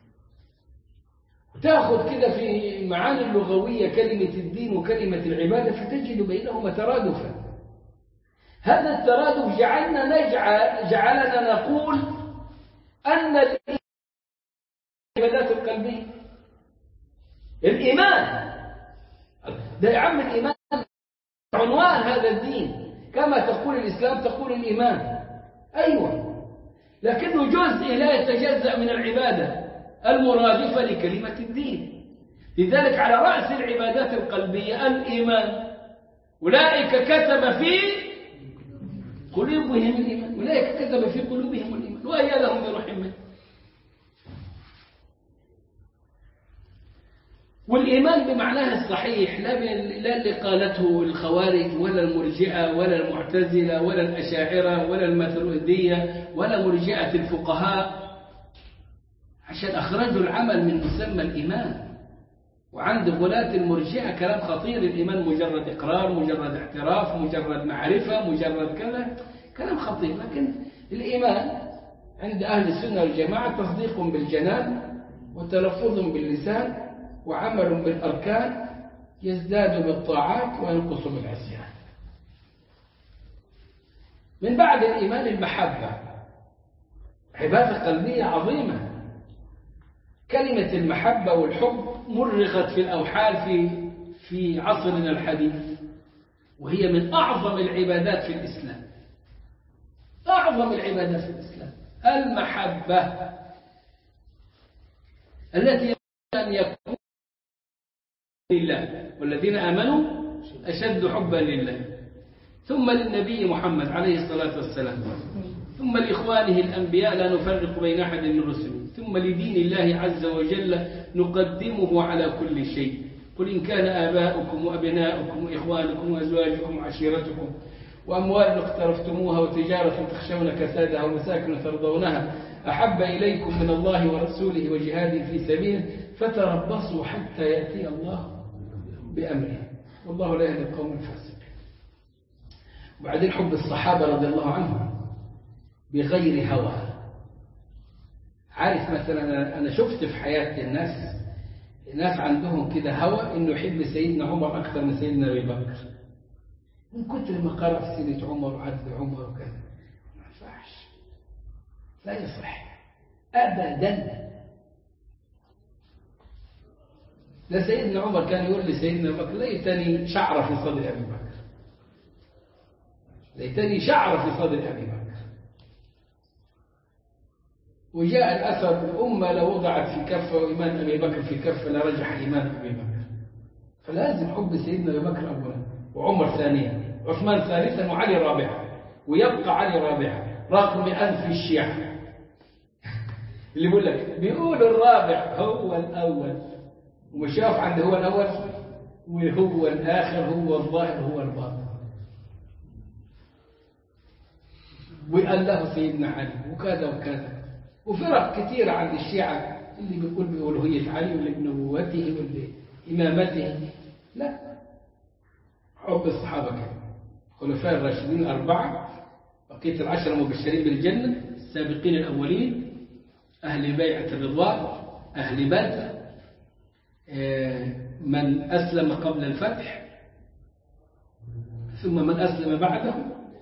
وتأخذ كده في معاني اللغوية كلمة الدين وكلمة العبادة فتجد بينهما ترادفا هذا الترادف جعلنا نجعل جعلنا نقول أن العبادات القلبية الإيمان ده يا عم الإيمان عنوان هذا الدين كما تقول الإسلام تقول الإيمان أيوة لكنه جزء لا يتجزأ من العبادة المرادفة لكلمة الدين لذلك على رأس العبادات القلبية الإيمان أولئك كتب في قلوبهم الإيمان أولئك كتب في قلوبهم الإيمان وأيدهم بروح منه والإيمان بمعناه الصحيح لا لا اللي قالته الخوارج ولا المرجئة ولا المعتزلة ولا الأشاعرة ولا الماتريدية ولا مرجئة الفقهاء عشان أخرجوا العمل من مسمى الإيمان وعند غلاة المرجئة كلام خطير الإيمان مجرد إقرار مجرد اعتراف مجرد معرفة مجرد كذا كلام خطير لكن الإيمان عند أهل السنة والجماعة تصديق بالجنان وتلفظ باللسان وعمل بالأركان يزداد بالطاعات وينقص بالعصيان من بعد الإيمان المحبة عبادة قلبية عظيمة كلمة المحبة والحب مرغت في الأوحال في في عصرنا الحديث وهي من أعظم العبادات في الإسلام أعظم العبادات في الإسلام المحبة التي أن يكون لله والذين آمنوا أشد حبا لله ثم للنبي محمد عليه الصلاة والسلام ثم لإخوانه الأنبياء لا نفرق بين أحد من رسله ثم لدين الله عز وجل نقدمه على كل شيء قل إن كان آباؤكم وأبناؤكم وإخوانكم وأزواجكم وعشيرتكم وأموال اقترفتموها وتجارة تخشون كسادها ومساكن ترضونها أحب إليكم من الله ورسوله وجهاد في سبيله فتربصوا حتى يأتي الله بأمره والله لا يهدي القوم الفاسقين وبعدين حب الصحابة رضي الله عنهم بغير هوى عارف مثلا أنا شفت في حياة الناس ناس عندهم كده هوى إنه يحب سيدنا عمر أكثر من سيدنا أبي بكر من كتر ما قرأ في سيرة عمر وعدل عمر وكذا ما ينفعش لا يصح أبدا لا سيدنا عمر كان يقول لسيدنا أبي بكر ليتني شعر في صدر أبي بكر ليتني شعر في صدر أبي بكر وجاء الأثر الأمة لو وضعت في كفة وإيمان أبي بكر في كفة لرجح إيمان أبي بكر فلازم حب سيدنا أبي بكر أولا وعمر ثانيا عثمان ثالثا وعلي رابعا ويبقى علي رابعا رغم أنف الشيعة اللي بيقول لك بيقول الرابع هو الأول ومش يقف عند هو الأول وهو الآخر هو الظاهر هو الباطن وقال له سيدنا علي وكذا وكذا وفرق كثيرة عند الشيعة اللي بيقول بألوهية علي واللي بنبوته واللي إمامته لا حب الصحابة كان خلفاء الراشدين الأربعة بقية العشرة مبشرين بالجنة السابقين الأولين أهل بيعة الرضوان أهل بدر من أسلم قبل الفتح ثم من أسلم بعده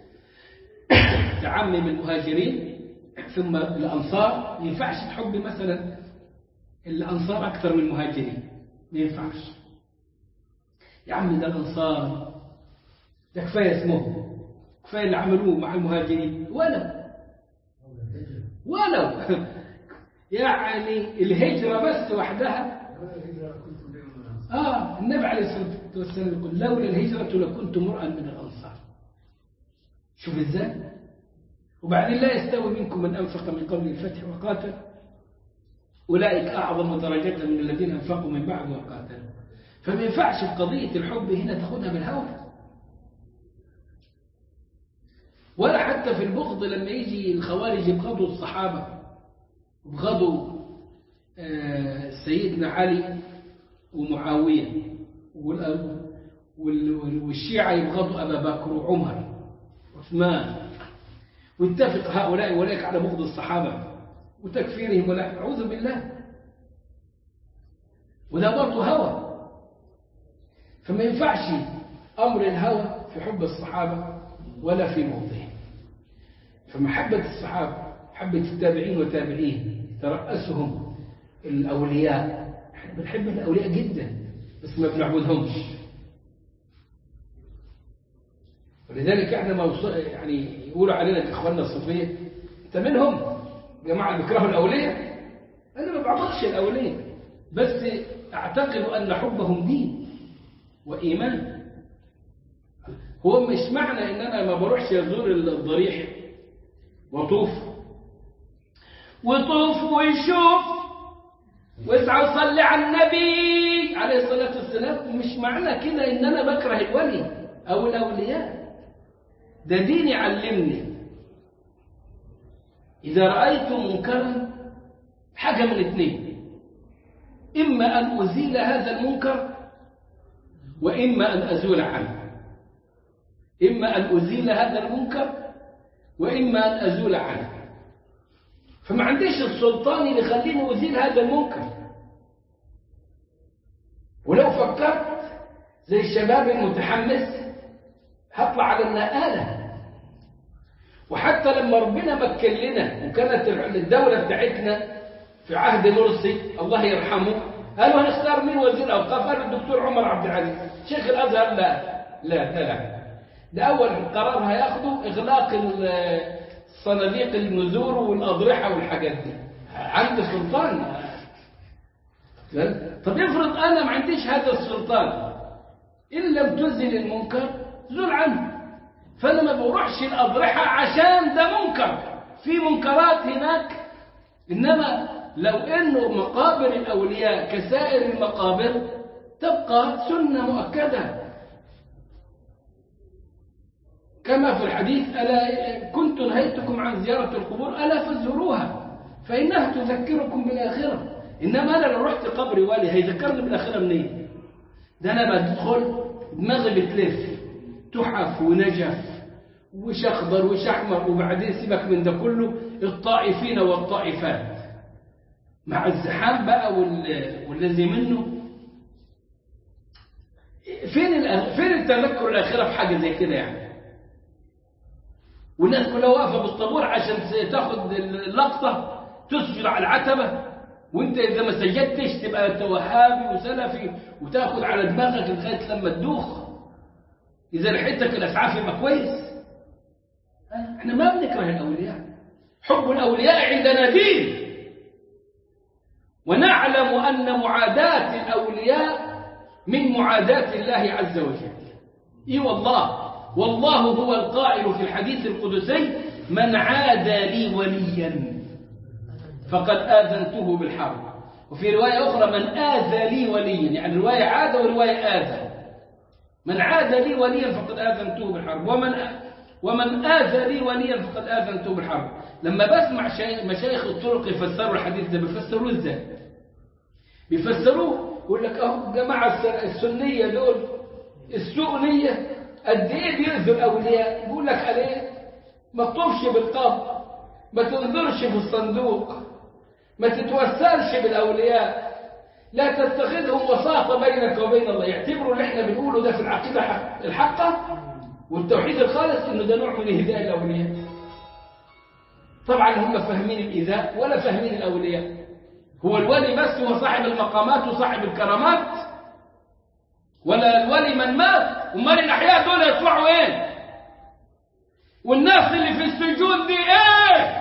تعمم المهاجرين ثم الأنصار ما ينفعش تحب مثلا الأنصار أكثر من المهاجرين ما ينفعش يا عم ده الأنصار ده كفاية اسمهم كفاية اللي عملوه مع المهاجرين ولو ولو يعني الهجرة بس وحدها آه النبي عليه الصلاة والسلام يقول لولا الهجرة لكنت مرأى من الأنصار شوف ازاي وبعدين لا يستوي منكم من أنفق من قبل الفتح وقاتل أولئك أعظم درجة من الذين أنفقوا من بعد وقاتلوا فما ينفعش في قضية الحب هنا تاخدها بالهوى ولا حتى في البغض لما يجي الخوارج يبغضوا الصحابة يبغضوا آه سيدنا علي ومعاوية والشيعة يبغضوا أبا بكر وعمر وعثمان واتفق هؤلاء أولئك على بغض الصحابة وتكفيرهم ولا أعوذ بالله وده برضه هوى فما ينفعش أمر الهوى في حب الصحابة ولا في بغضهم فمحبة الصحابة محبة التابعين وتابعين ترأسهم الأولياء احنا بنحب الأولياء جدا بس ما بنعبدهمش ولذلك احنا ما يعني يقولوا علينا اخواننا الصوفيه انت منهم جماعه اللي بيكرهوا الاولياء انا ما بعبدش الاولياء بس اعتقد ان حبهم دين وايمان هو مش معنى ان انا ما بروحش ازور الضريح واطوف وطوف ويشوف واسعى وصلي على النبي عليه الصلاه والسلام مش معنى كده ان انا بكره الولي او الاولياء ده دين يعلمني إذا رأيت منكرا حاجة من اثنين إما أن أزيل هذا المنكر وإما أن أزول عنه إما أن أزيل هذا المنكر وإما أن أزول عنه فما عنديش السلطان اللي يخليني أزيل هذا المنكر ولو فكرت زي الشباب المتحمس هطلع على النقالة وحتى لما ربنا مكن لنا وكانت الدولة بتاعتنا في عهد مرسي الله يرحمه قالوا هنختار مين وزير أوقاف قالوا الدكتور عمر عبد العزيز شيخ الأزهر لا لا ده لا ده أول قرار هياخده إغلاق صناديق النذور والأضرحة والحاجات دي عند سلطان طب افرض أنا ما عنديش هذا السلطان إن لم تزل المنكر زل عنه فأنا ما بروحش الأضرحة عشان ده منكر في منكرات هناك إنما لو إنه مقابر الأولياء كسائر المقابر تبقى سنة مؤكدة كما في الحديث ألا كنت نهيتكم عن زيارة القبور ألا فزوروها فإنها تذكركم بالآخرة إنما أنا لو رحت قبر والي هيذكرني بالآخرة منين ده أنا بدخل دماغي بتلف تحف ونجف وش أخضر وش أحمر وبعدين سيبك من ده كله الطائفين والطائفات مع الزحام بقى والذي منه فين فين التذكر الآخرة في حاجة زي كده يعني والناس كلها واقفة بالطابور عشان تاخد اللقطة تسجد على العتبة وانت اذا ما سجدتش تبقى انت وهابي وسلفي وتاخد على دماغك لغايه لما تدوخ اذا لحيتك الاسعاف يبقى كويس احنا ما بنكره الاولياء حب الاولياء عندنا دين ونعلم ان معاداه الاولياء من معاداه الله عز وجل اي والله والله هو القائل في الحديث القدسي من عادى لي وليا فقد آذنته بالحرب وفي رواية أخرى من آذى لي وليا يعني رواية عاد ورواية آذى من عاد لي وليا فقد آذنته بالحرب ومن ومن آذى لي وليا فقد آذنته بالحرب لما بسمع مشايخ الطرق يفسروا الحديث ده بيفسروه ازاي بيفسروه يقول لك اهو الجماعة السنية دول السوء نية قد ايه بيؤذوا الأولياء يقول لك عليه ما تطوفش بالقبر ما تنظرش في الصندوق ما تتوسلش بالأولياء لا تتخذهم وساطة بينك وبين الله يعتبروا اللي احنا بنقوله ده في العقيدة الحقة والتوحيد الخالص انه ده نوع من اهداء الأولياء طبعا هم فاهمين الإيذاء ولا فاهمين الأولياء هو الولي بس هو صاحب المقامات وصاحب الكرامات ولا الولي من مات ومال الأحياء دول يطلعوا ايه والناس اللي في السجون دي ايه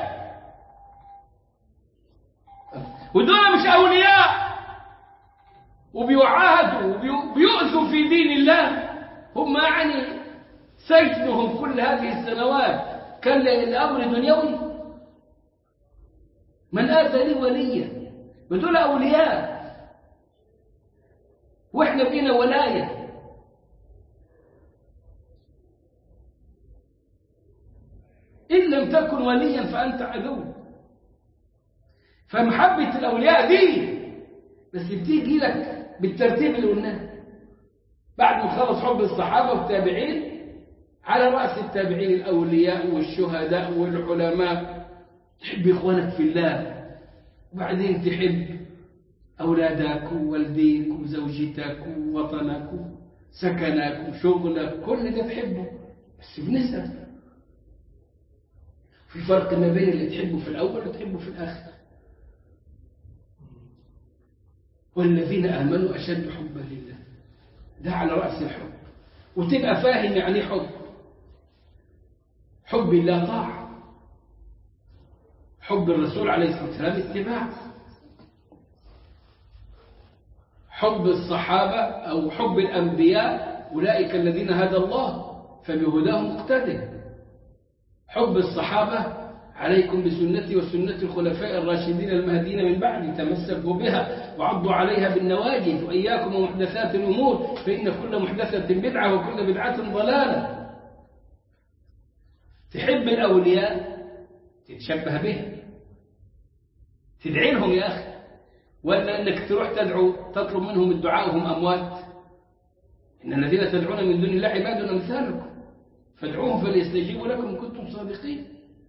ودول مش أولياء وبيعاهدوا وبيؤذوا في دين الله هم يعني سجنهم كل هذه السنوات كان الأمر دنيوي من آتى لي وليا بدول أولياء وإحنا بقينا ولاية إن لم تكن وليا فأنت عدو فمحبة الأولياء دي بس بتيجي لك بالترتيب اللي قلناه بعد ما خلص حب الصحابة والتابعين على رأس التابعين الأولياء والشهداء والعلماء تحب إخوانك في الله وبعدين تحب أولادك ووالديك وزوجتك ووطنك وسكنك وشغلك كل ده تحبه بس بنسب في فرق ما بين اللي تحبه في الأول وتحبه في الآخر والذين آمنوا أشد حبا لله ده على رأس الحب وتبقى فاهم يعني حب حب الله طاعة حب الرسول عليه الصلاة والسلام اتباع حب الصحابة أو حب الأنبياء أولئك الذين هدى الله فبهداهم اقتدى حب الصحابة عليكم بسنتي وسنة الخلفاء الراشدين المهديين من بعد تمسكوا بها وعضوا عليها بالنواجذ وإياكم ومحدثات الأمور فإن كل محدثة بدعة وكل بدعة ضلالة تحب الأولياء تتشبه به تدعي لهم يا أخي ولا أنك تروح تدعو تطلب منهم الدعاء وهم أموات إن الذين تدعون من دون الله عباد أمثالكم فادعوهم فليستجيبوا لكم إن كنتم صادقين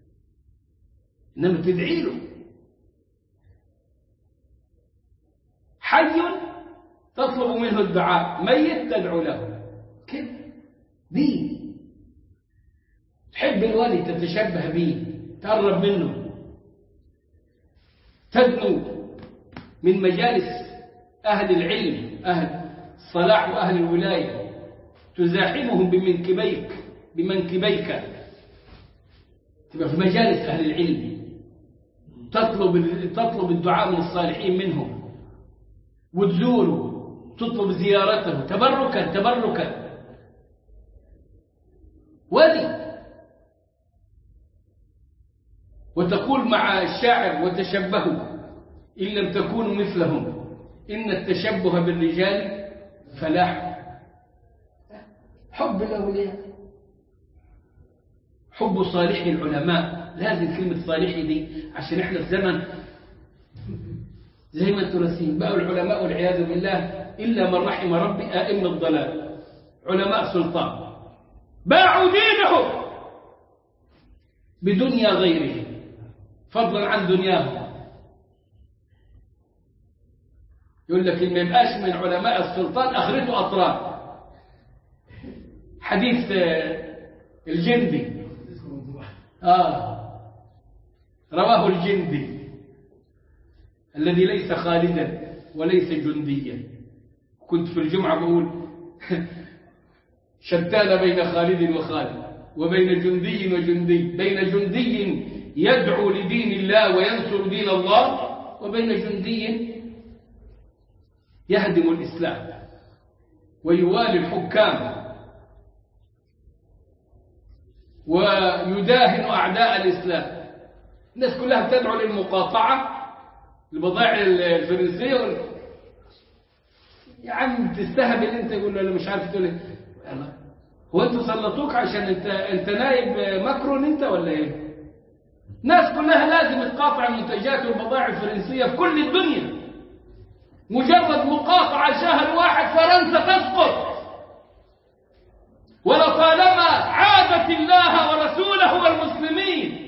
إنما تدعي له حي تطلب منه الدعاء ميت تدعو له كده دين حب الولي تتشبه به تقرب منه تدنو من مجالس أهل العلم أهل الصلاح وأهل الولاية تزاحمهم بمنكبيك بمنكبيك تبقى في مجالس أهل العلم تطلب تطلب الدعاء من الصالحين منهم وتزوره تطلب زيارته تبركا تبركا ولي وتقول مع الشاعر وتشبهوا إن لم تكونوا مثلهم إن التشبه بالرجال فلاح حب الأولياء حب صالح العلماء لازم كلمة صالحي دي عشان احنا في زمن زي ما انتم راسين بقوا العلماء والعياذ بالله إلا من رحم ربي أئمة الضلال علماء سلطان باعوا دينهم بدنيا غيرهم فضلا عن دنياهم يقول لك اللي ما يبقاش من علماء السلطان اخرته اطران حديث الجندي اه رواه الجندي الذي ليس خالدا وليس جنديا كنت في الجمعة بقول شتان بين خالد وخالد وبين جندي وجندي بين جندي يدعو لدين الله وينصر دين الله وبين جندي يهدم الإسلام ويوالي الحكام ويداهن أعداء الإسلام الناس كلها تدعو للمقاطعة البضائع الفرنسية يا عم تستهبل انت يقول له مش عارف تقول ايه هو انتوا سلطوك عشان انت انت نايب ماكرون انت ولا ايه الناس كلها لازم تقاطع المنتجات والبضائع الفرنسية في كل الدنيا مجرد مقاطعة شهر واحد فرنسا تسقط ولطالما عادت الله ورسوله والمسلمين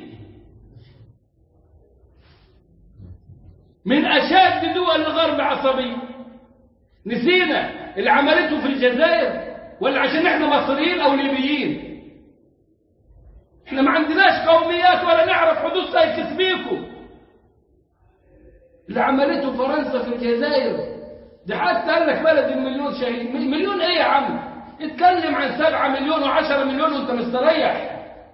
من أشد دول الغرب عصبية نسينا اللي عملته في الجزائر ولا عشان احنا مصريين أو ليبيين احنا ما عندناش قوميات ولا نعرف حدود سايكس بيكو اللي عملته فرنسا في الجزائر ده حتى قال لك بلد المليون شهيد مليون ايه يا عم اتكلم عن سبعة مليون وعشرة مليون وانت مستريح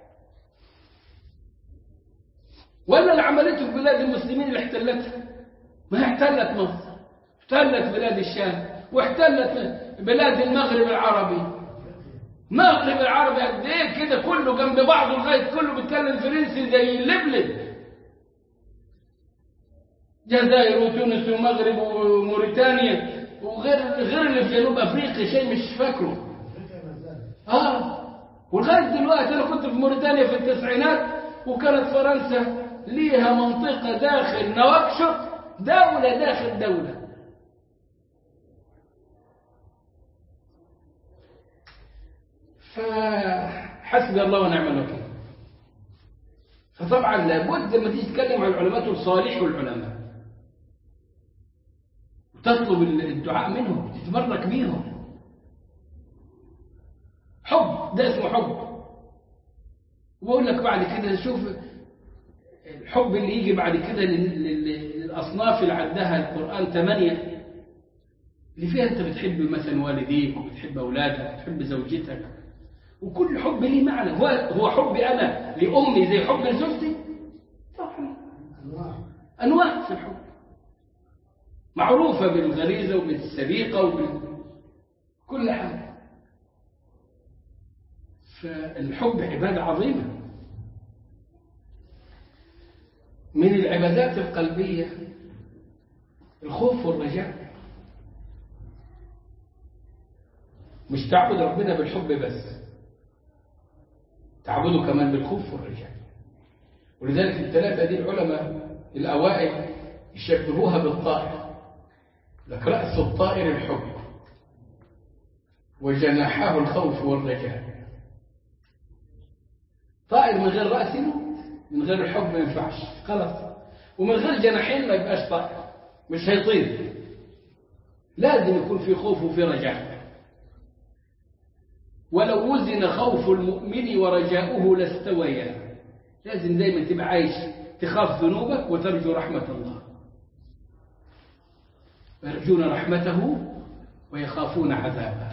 ولا اللي عملته في بلاد المسلمين اللي احتلتها ما احتلت مصر احتلت بلاد الشام واحتلت بلاد المغرب العربي المغرب العربي قد ايه كده كله جنب بعضه لغايه كله بيتكلم فرنسي زي اللبلب جزائر وتونس ومغرب وموريتانيا وغير غير اللي في جنوب افريقيا شيء مش فاكره اه ولغايه دلوقتي انا كنت في موريتانيا في التسعينات وكانت فرنسا ليها منطقه داخل نواكشوط دوله داخل دوله فحسبي الله ونعم الوكيل فطبعا لابد لما تيجي تتكلم عن العلماء تقول صالح العلماء تطلب الدعاء منهم تتبرك بيهم حب ده اسمه حب وبقول لك بعد كده شوف الحب اللي يجي بعد كده للأصناف اللي عدها القرآن ثمانية اللي فيها أنت بتحب مثلا والديك وبتحب أولادك وبتحب زوجتك وكل حب ليه معنى هو هو حبي أنا لأمي زي حب لزوجتي طبعا أنواع في الحب معروفة بالغريزة وبالسبيقة وبكل حاجة فالحب عبادة عظيمة من العبادات القلبية الخوف والرجاء مش تعبد ربنا بالحب بس تعبده كمان بالخوف والرجاء ولذلك الثلاثة دي العلماء الأوائل يشبهوها بالطائر لك رأس الطائر الحب وجناحاه الخوف والرجاء طائر من غير رأس يموت من غير الحب ما ينفعش خلاص ومن غير جناحين ما يبقاش طائر مش هيطير لازم يكون في خوف وفي رجاء ولو وزن خوف المؤمن ورجاؤه لاستويا لازم دايما تبقى عايش تخاف ذنوبك وترجو رحمة الله ويرجون رحمته ويخافون عذابه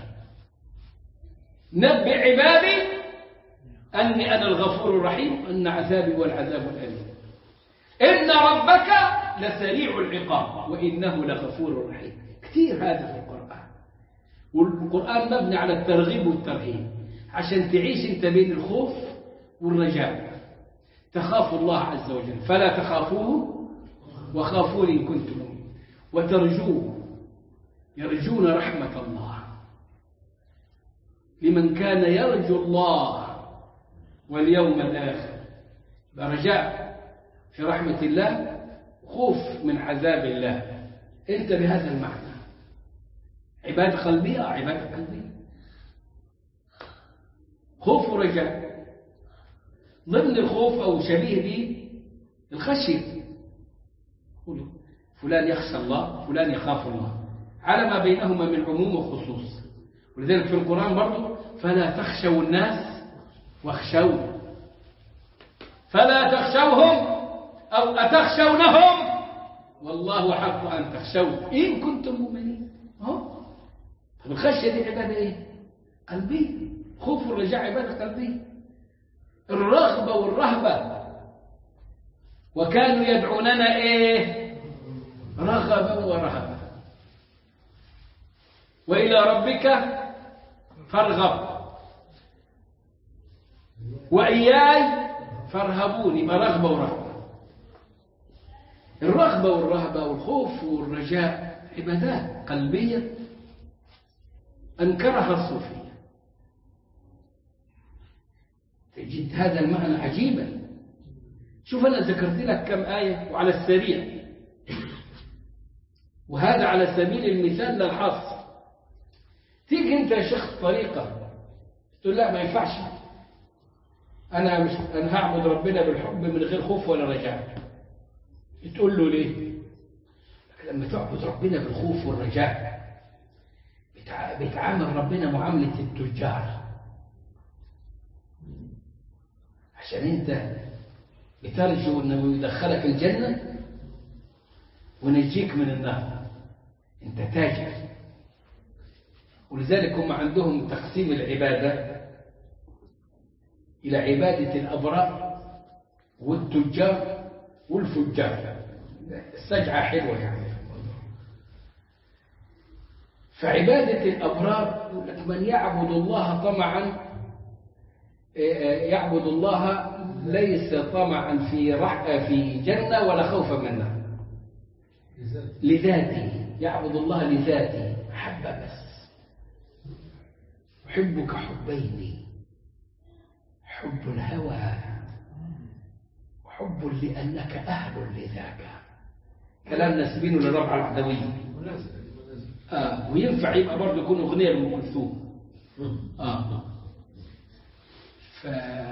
نبئ عبادي أني أنا الغفور الرحيم أن عذابي هو العذاب الأليم إن ربك لسريع العقاب وإنه لغفور رحيم كثير هذا في القرآن والقرآن مبني على الترغيب والترهيب عشان تعيش انت بين الخوف والرجاء تخاف الله عز وجل فلا تخافوه وخافوني إن كنتم مؤمنين وترجوه يرجون رحمة الله لمن كان يرجو الله واليوم الآخر برجاء في رحمة الله خوف من عذاب الله أنت بهذا المعنى عبادة قلبية أو عبادة قلبية خوف ورجاء ضمن الخوف أو شبيه به الخشية قولوا فلان يخشى الله فلان يخاف الله على ما بينهما من عموم وخصوص ولذلك في القرآن برضو فلا تخشوا الناس واخشوا فلا تخشوهم أو أتخشونهم والله حق أن تخشوا إن كنتم مؤمنين أهو طب الخشية دي عبادة إيه؟ قلبية خوف والرجاء عبادة قلبية الرغبة والرهبة وكانوا يدعوننا إيه؟ رغبا ورهبا وإلى ربك فارغب وإياي فارهبوني ما رغبة ورهبة الرغبة والرهبة والخوف والرجاء عبادات قلبية أنكرها الصوفية تجد هذا المعنى عجيبا شوف أنا ذكرت لك كم آية وعلى السريع وهذا على سبيل المثال للحصر تيجي أنت يا شيخ طريقة تقول لا ما ينفعش أنا مش أنا هعبد ربنا بالحب من غير خوف ولا رجاء تقول له ليه؟ لما تعبد ربنا بالخوف والرجاء بتع... بتعامل ربنا معاملة التجار عشان انت بترجو انه يدخلك الجنة ونجيك من النار انت تاجر ولذلك هم عندهم تقسيم العبادة إلى عبادة الأبرار والتجار والفجار السجعة حلوة يعني فعبادة الأبرار يقول لك من يعبد الله طمعا يعبد الله ليس طمعا في رح في جنة ولا خوفا من النار لذاته يعبد الله لذاته حبة بس أحبك حبين حب الهوى وحب لأنك أهل لذاك كلام نسبينه للربع العدوي آه وينفع يبقى برضه يكون أغنية لأم كلثوم آه ف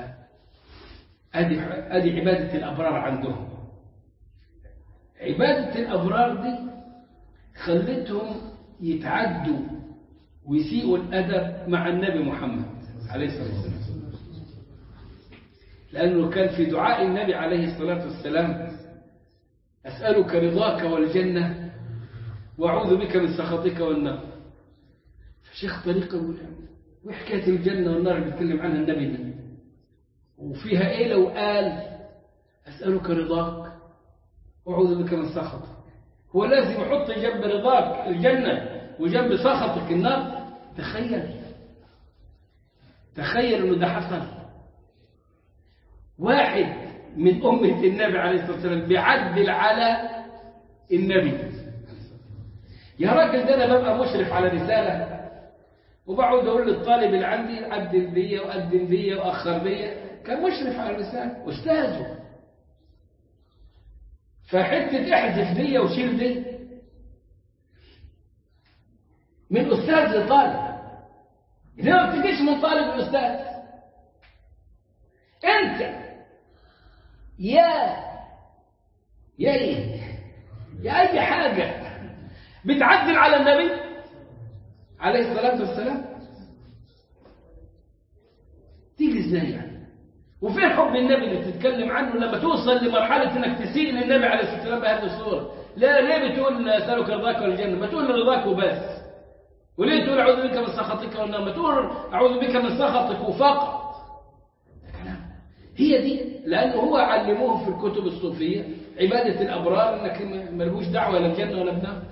أدي أدي عبادة الأبرار عندهم عبادة الأبرار دي خلتهم يتعدوا ويسيئوا الأدب مع النبي محمد عليه الصلاة والسلام لأنه كان في دعاء النبي عليه الصلاة والسلام أسألك رضاك والجنة وأعوذ بك من سخطك والنار فشيخ طريقة يقول وحكاية الجنة والنار اللي بيتكلم عنها النبي دي وفيها إيه لو قال أسألك رضاك وأعوذ بك من سخطك هو لازم يحط جنب رضاك الجنة وجنب سخطك النار تخيل تخيل انه ده حصل واحد من أمة النبي عليه الصلاة والسلام بيعدل على النبي يا راجل ده أنا ببقى مشرف على رسالة وبقعد أقول للطالب اللي عندي قدم بيا وقدم بيا وأخر بيا كان مشرف على الرسالة أستاذه فحتة احذف دي وشيل دي من أستاذ لطالب إذا ما بتجيش من طالب لأستاذ أنت يا يا إيه يا أي حاجة بتعدل على النبي عليه الصلاة والسلام ازاي يعني وفين حب النبي اللي تتكلم عنه لما توصل لمرحلة انك تسيء للنبي عليه الصلاة والسلام بهذه الصورة لا ليه بتقول اسألك رضاك والجنة ما تقول رضاك وبس وليه تقول اعوذ بك من سخطك والنار ما تقول اعوذ بك من سخطك وفقط ده كلام هي دي لانه هو علموه في الكتب الصوفية عبادة الابرار انك ملهوش دعوة لا الجنة ولا النار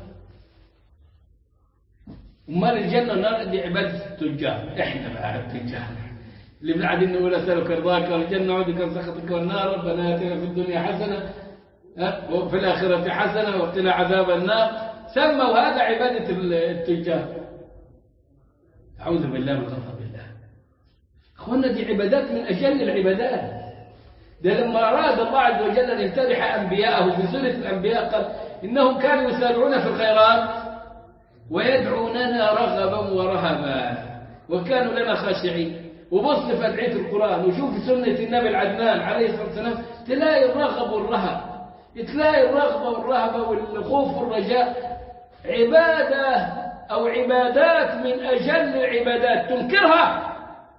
امال الجنة والنار دي عبادة التجار احنا بقى التجار اللي بنقعدين نقول اسالك رضاك والجنه اعوذ بك من سخطك والنار ربنا اتنا في الدنيا حسنه ها، وفي الاخره حسنه وقنا عذاب النار سموا هذا عباده التجار اعوذ بالله من غضب الله اخوانا دي عبادات من اجل العبادات ده لما اراد الله عز وجل ان يمتدح انبياءه في سوره الانبياء قال انهم كانوا يسارعون في الخيرات ويدعوننا رغبا ورهبا وكانوا لنا خاشعين وبص في أدعية القرآن وشوف سنة النبي العدنان عليه الصلاة والسلام تلاقي الرغب والرهب تلاقي الرغبة والرهبة والخوف والرجاء عبادة أو عبادات من أجل العبادات تنكرها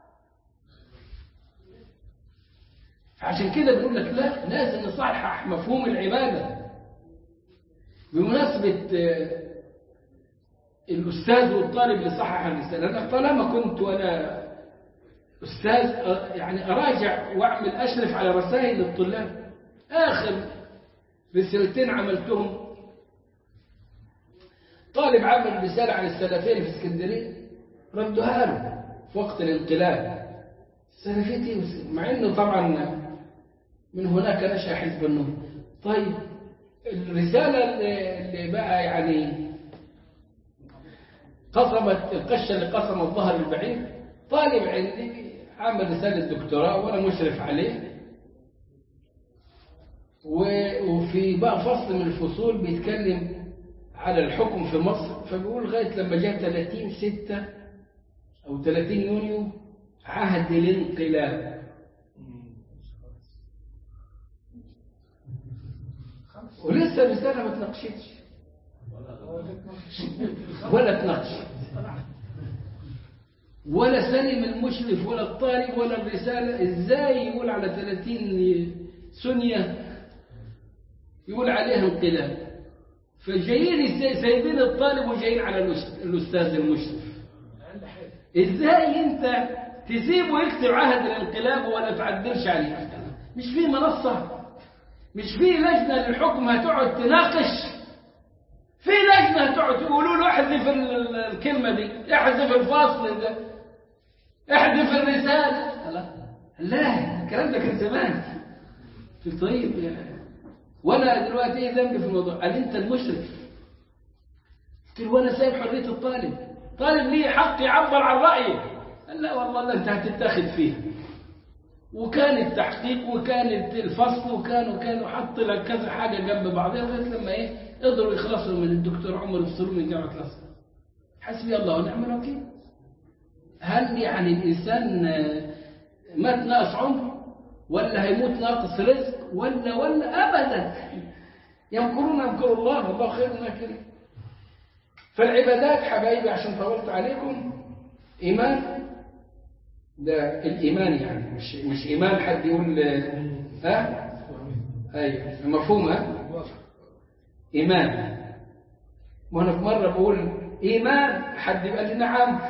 عشان كده بنقول لك لا لازم نصحح مفهوم العبادة بمناسبة الأستاذ والطالب اللي صحح الرسالة أنا طالما كنت وأنا أستاذ يعني أراجع وأعمل أشرف على رسائل للطلاب آخر رسالتين عملتهم طالب عمل رسالة عن السلفية في اسكندرية ردها له في وقت الانقلاب السلفية مع انه طبعا من هناك نشأ حزب النور طيب الرسالة اللي بقى يعني قصمت القشة اللي قصمت ظهر البعير طالب عندي عمل رسالة دكتوراه وأنا مشرف عليه وفي بقى فصل من الفصول بيتكلم على الحكم في مصر فبيقول لغاية لما جاء 30 6 أو 30 يونيو عهد الانقلاب ولسه الرسالة ما تناقشتش ولا تناقشت ولا سلم المشرف ولا الطالب ولا الرسالة ازاي يقول على 30 سنية يقول عليها انقلاب فجايين سايبين الطالب وجايين على الأستاذ المشرف ازاي انت تسيبه يكتب عهد الانقلاب ولا تعدلش عليه مش في منصة مش في لجنة للحكم هتقعد تناقش في لجنة هتقعد تقولوا له احذف الكلمة دي احذف الفاصل ده احذف الرسالة لا لا الكلام ده كان زمان في طيب يعني وانا دلوقتي ايه ذنبي في الموضوع قال انت المشرف قلت له وانا سايب حريه الطالب طالب ليه حق يعبر عن رايه قال لا والله لا انت هتتاخد فيه وكان التحقيق وكان الفصل وكان وكان وحط لك كذا حاجه جنب بعضها لغايه لما ايه قدروا يخلصوا من الدكتور عمر يفصلوا من جامعه الازهر حسبي الله ونعم الوكيل هل يعني الانسان مات ناقص عمر ولا هيموت ناقص رزق ولا ولا ابدا يمكرون يمكر الله والله خير الماكرين فالعبادات حبايبي عشان طولت عليكم ايمان ده الايمان يعني مش مش ايمان حد يقول ها ايوه مفهوم ها ايمان ما انا في مره بقول ايمان حد يبقى لي نعم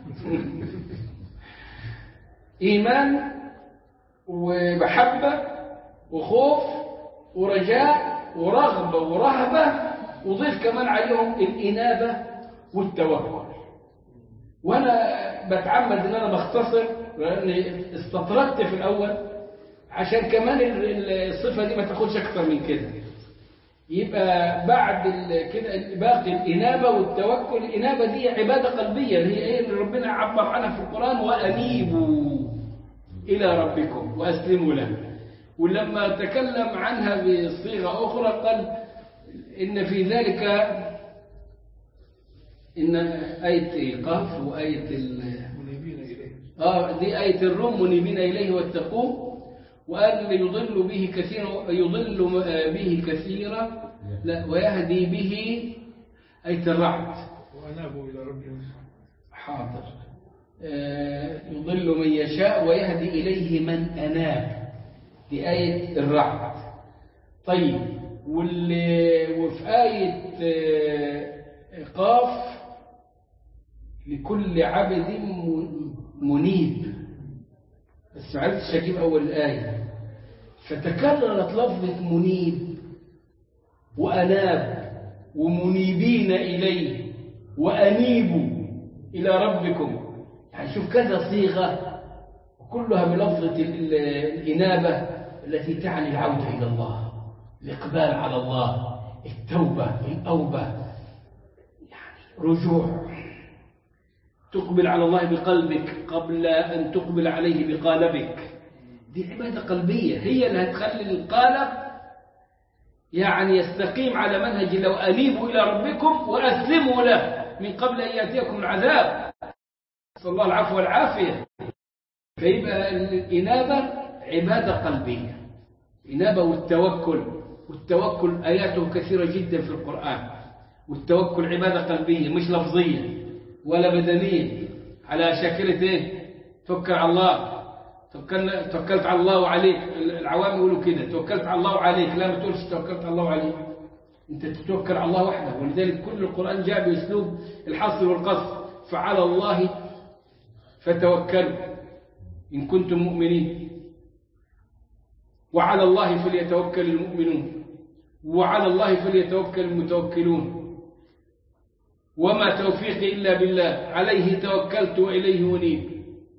ايمان ومحبة وخوف ورجاء ورغبة ورهبة وضيف كمان عليهم الإنابة والتوكل وأنا بتعمد إن أنا بختصر لأني استطردت في الأول عشان كمان الصفة دي ما تاخدش أكتر من كده يبقى بعد كده باقي الإنابة والتوكل الإنابة دي عبادة قلبية اللي هي إيه اللي ربنا عبر عنها في القرآن وأنيبوا إلى ربكم وأسلموا له ولما تكلم عنها بصيغة أخرى قال إن في ذلك إن آية إيقاف وآية ال منيبين إليه آه دي آية الروم منيبين إليه واتقوه وقال يضل به كثيرا يضل به كثيرا لا ويهدي به آية الرعد وأنابوا إلى ربهم حاضر يضل من يشاء ويهدي إليه من أناب دي آية الرعد طيب واللي وفي آية قاف لكل عبد منيب بس ما عرفتش أجيب أول الآية فتكررت لفظة منيب وأناب ومنيبين إليه وأنيبوا إلى ربكم يعني شوف كذا صيغة كلها بلفظة الإنابة التي تعني العودة إلى الله الإقبال على الله التوبة الأوبة يعني رجوع تقبل على الله بقلبك قبل أن تقبل عليه بقالبك دي عبادة قلبية هي اللي هتخلي القالب يعني يستقيم على منهج لو أنيبوا إلى ربكم وأسلموا له من قبل أن يأتيكم العذاب صلى الله العفو والعافية فيبقى الإنابة عبادة قلبية الإنابة والتوكل والتوكل آياته كثيرة جدا في القرآن والتوكل عبادة قلبية مش لفظية ولا بدنية على شاكلة إيه توكل على الله توكل توكلت على الله وعليك العوام يقولوا كده توكلت على الله وعليك لا ما تقولش توكلت على الله وعليك انت تتوكل على الله وحده ولذلك كل القرآن جاء بأسلوب الحصر والقصر فعلى الله فتوكلوا إن كنتم مؤمنين وعلى الله فليتوكل المؤمنون وعلى الله فليتوكل المتوكلون وما توفيقي إلا بالله عليه توكلت وإليه أنيب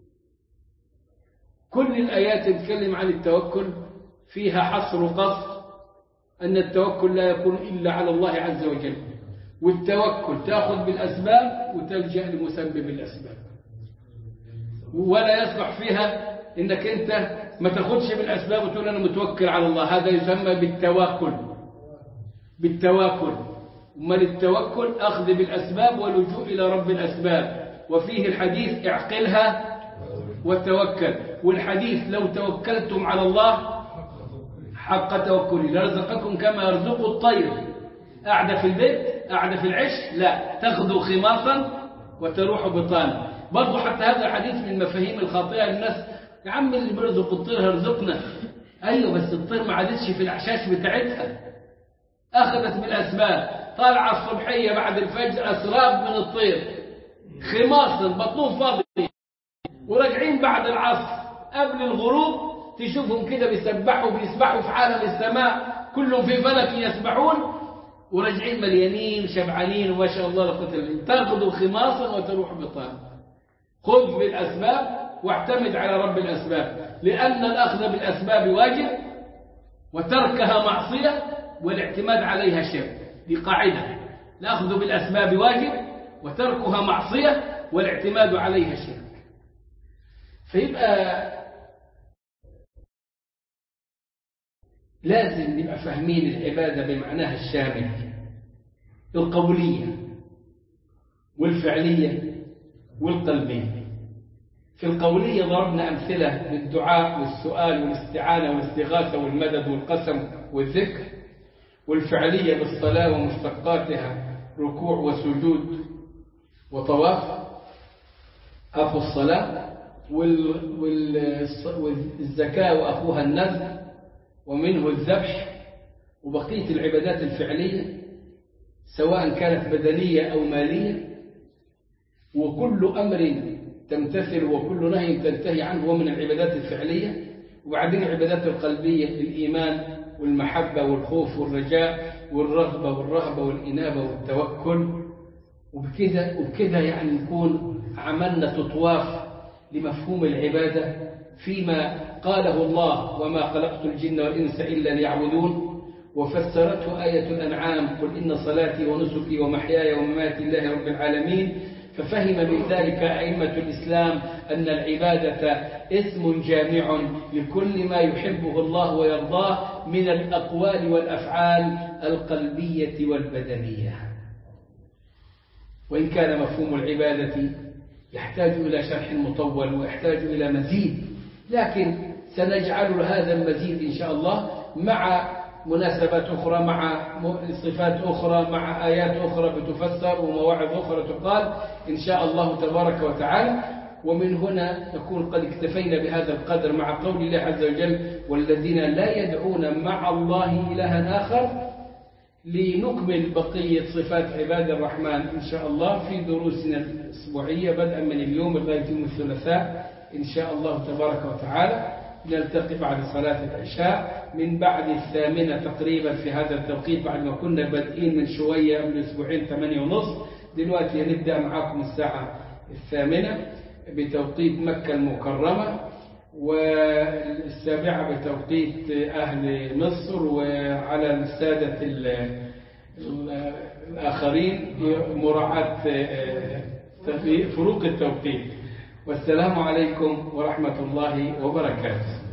كل الآيات تتكلم عن التوكل فيها حصر وقصر أن التوكل لا يكون إلا على الله عز وجل والتوكل تأخذ بالأسباب وتلجأ لمسبب الأسباب ولا يصلح فيها انك انت ما تاخدش بالاسباب وتقول انا متوكل على الله هذا يسمى بالتواكل بالتواكل امال التوكل اخذ بالاسباب واللجوء الى رب الاسباب وفيه الحديث اعقلها وتوكل والحديث لو توكلتم على الله حق توكله لرزقكم كما يرزق الطير قاعده في البيت قاعده في العش لا تغدو خماصا وتروح بطانا برضه حتى هذا الحديث من المفاهيم الخاطئة للناس يا عم اللي بيرزق الطير هيرزقنا أيوه بس الطير ما عادتش في الأعشاش بتاعتها أخذت بالأسباب طالعة الصبحية بعد الفجر أسراب من الطير خماصا بطنهم فاضي وراجعين بعد العصر قبل الغروب تشوفهم كده بيسبحوا بيسبحوا في عالم السماء كلهم في فلك يسبحون وراجعين مليانين شبعانين وما شاء الله لا قوه الا بالله تاخذ خماصا وتروح بطانا خذ بالأسباب واعتمد على رب الأسباب لأن الأخذ بالأسباب واجب وتركها معصية والاعتماد عليها شرك دي قاعدة الأخذ بالأسباب واجب وتركها معصية والاعتماد عليها شرك فيبقى لازم نبقى فاهمين العبادة بمعناها الشامل القولية والفعلية والقلبية في القولية ضربنا أمثلة للدعاء والسؤال والاستعانة والاستغاثة والمدد والقسم والذكر والفعلية بالصلاة ومشتقاتها ركوع وسجود وطواف أخو الصلاة والزكاة وأخوها النذر ومنه الذبح وبقية العبادات الفعلية سواء كانت بدنية أو مالية وكل أمر تمتثل وكل نهي تنتهي عنه هو من العبادات الفعلية وبعدين العبادات القلبية الإيمان والمحبة والخوف والرجاء والرغبة والرهبة والإنابة والتوكل وبكذا وبكذا يعني نكون عملنا تطواف لمفهوم العبادة فيما قاله الله وما خلقت الجن والإنس إلا ليعبدون وفسرته آية الأنعام قل إن صلاتي ونسكي ومحياي ومماتي لله رب العالمين ففهم من ذلك أئمة الإسلام أن العبادة اسم جامع لكل ما يحبه الله ويرضاه من الأقوال والأفعال القلبية والبدنية وإن كان مفهوم العبادة يحتاج إلى شرح مطول ويحتاج إلى مزيد لكن سنجعل هذا المزيد إن شاء الله مع مناسبات أخرى مع صفات أخرى مع آيات أخرى بتفسر ومواعظ أخرى تقال إن شاء الله تبارك وتعالى ومن هنا نكون قد اكتفينا بهذا القدر مع قول الله عز وجل والذين لا يدعون مع الله إلها آخر لنكمل بقية صفات عباد الرحمن إن شاء الله في دروسنا الأسبوعية بدءا من اليوم لغاية يوم الثلاثاء إن شاء الله تبارك وتعالى نلتقي بعد صلاة العشاء من بعد الثامنة تقريبا في هذا التوقيت بعد ما كنا بادئين من شوية من أسبوعين ثمانية ونصف دلوقتي نبدأ معاكم الساعة الثامنة بتوقيت مكة المكرمة والسابعة بتوقيت أهل مصر وعلى السادة الآخرين مراعاة فروق التوقيت والسلام عليكم ورحمة الله وبركاته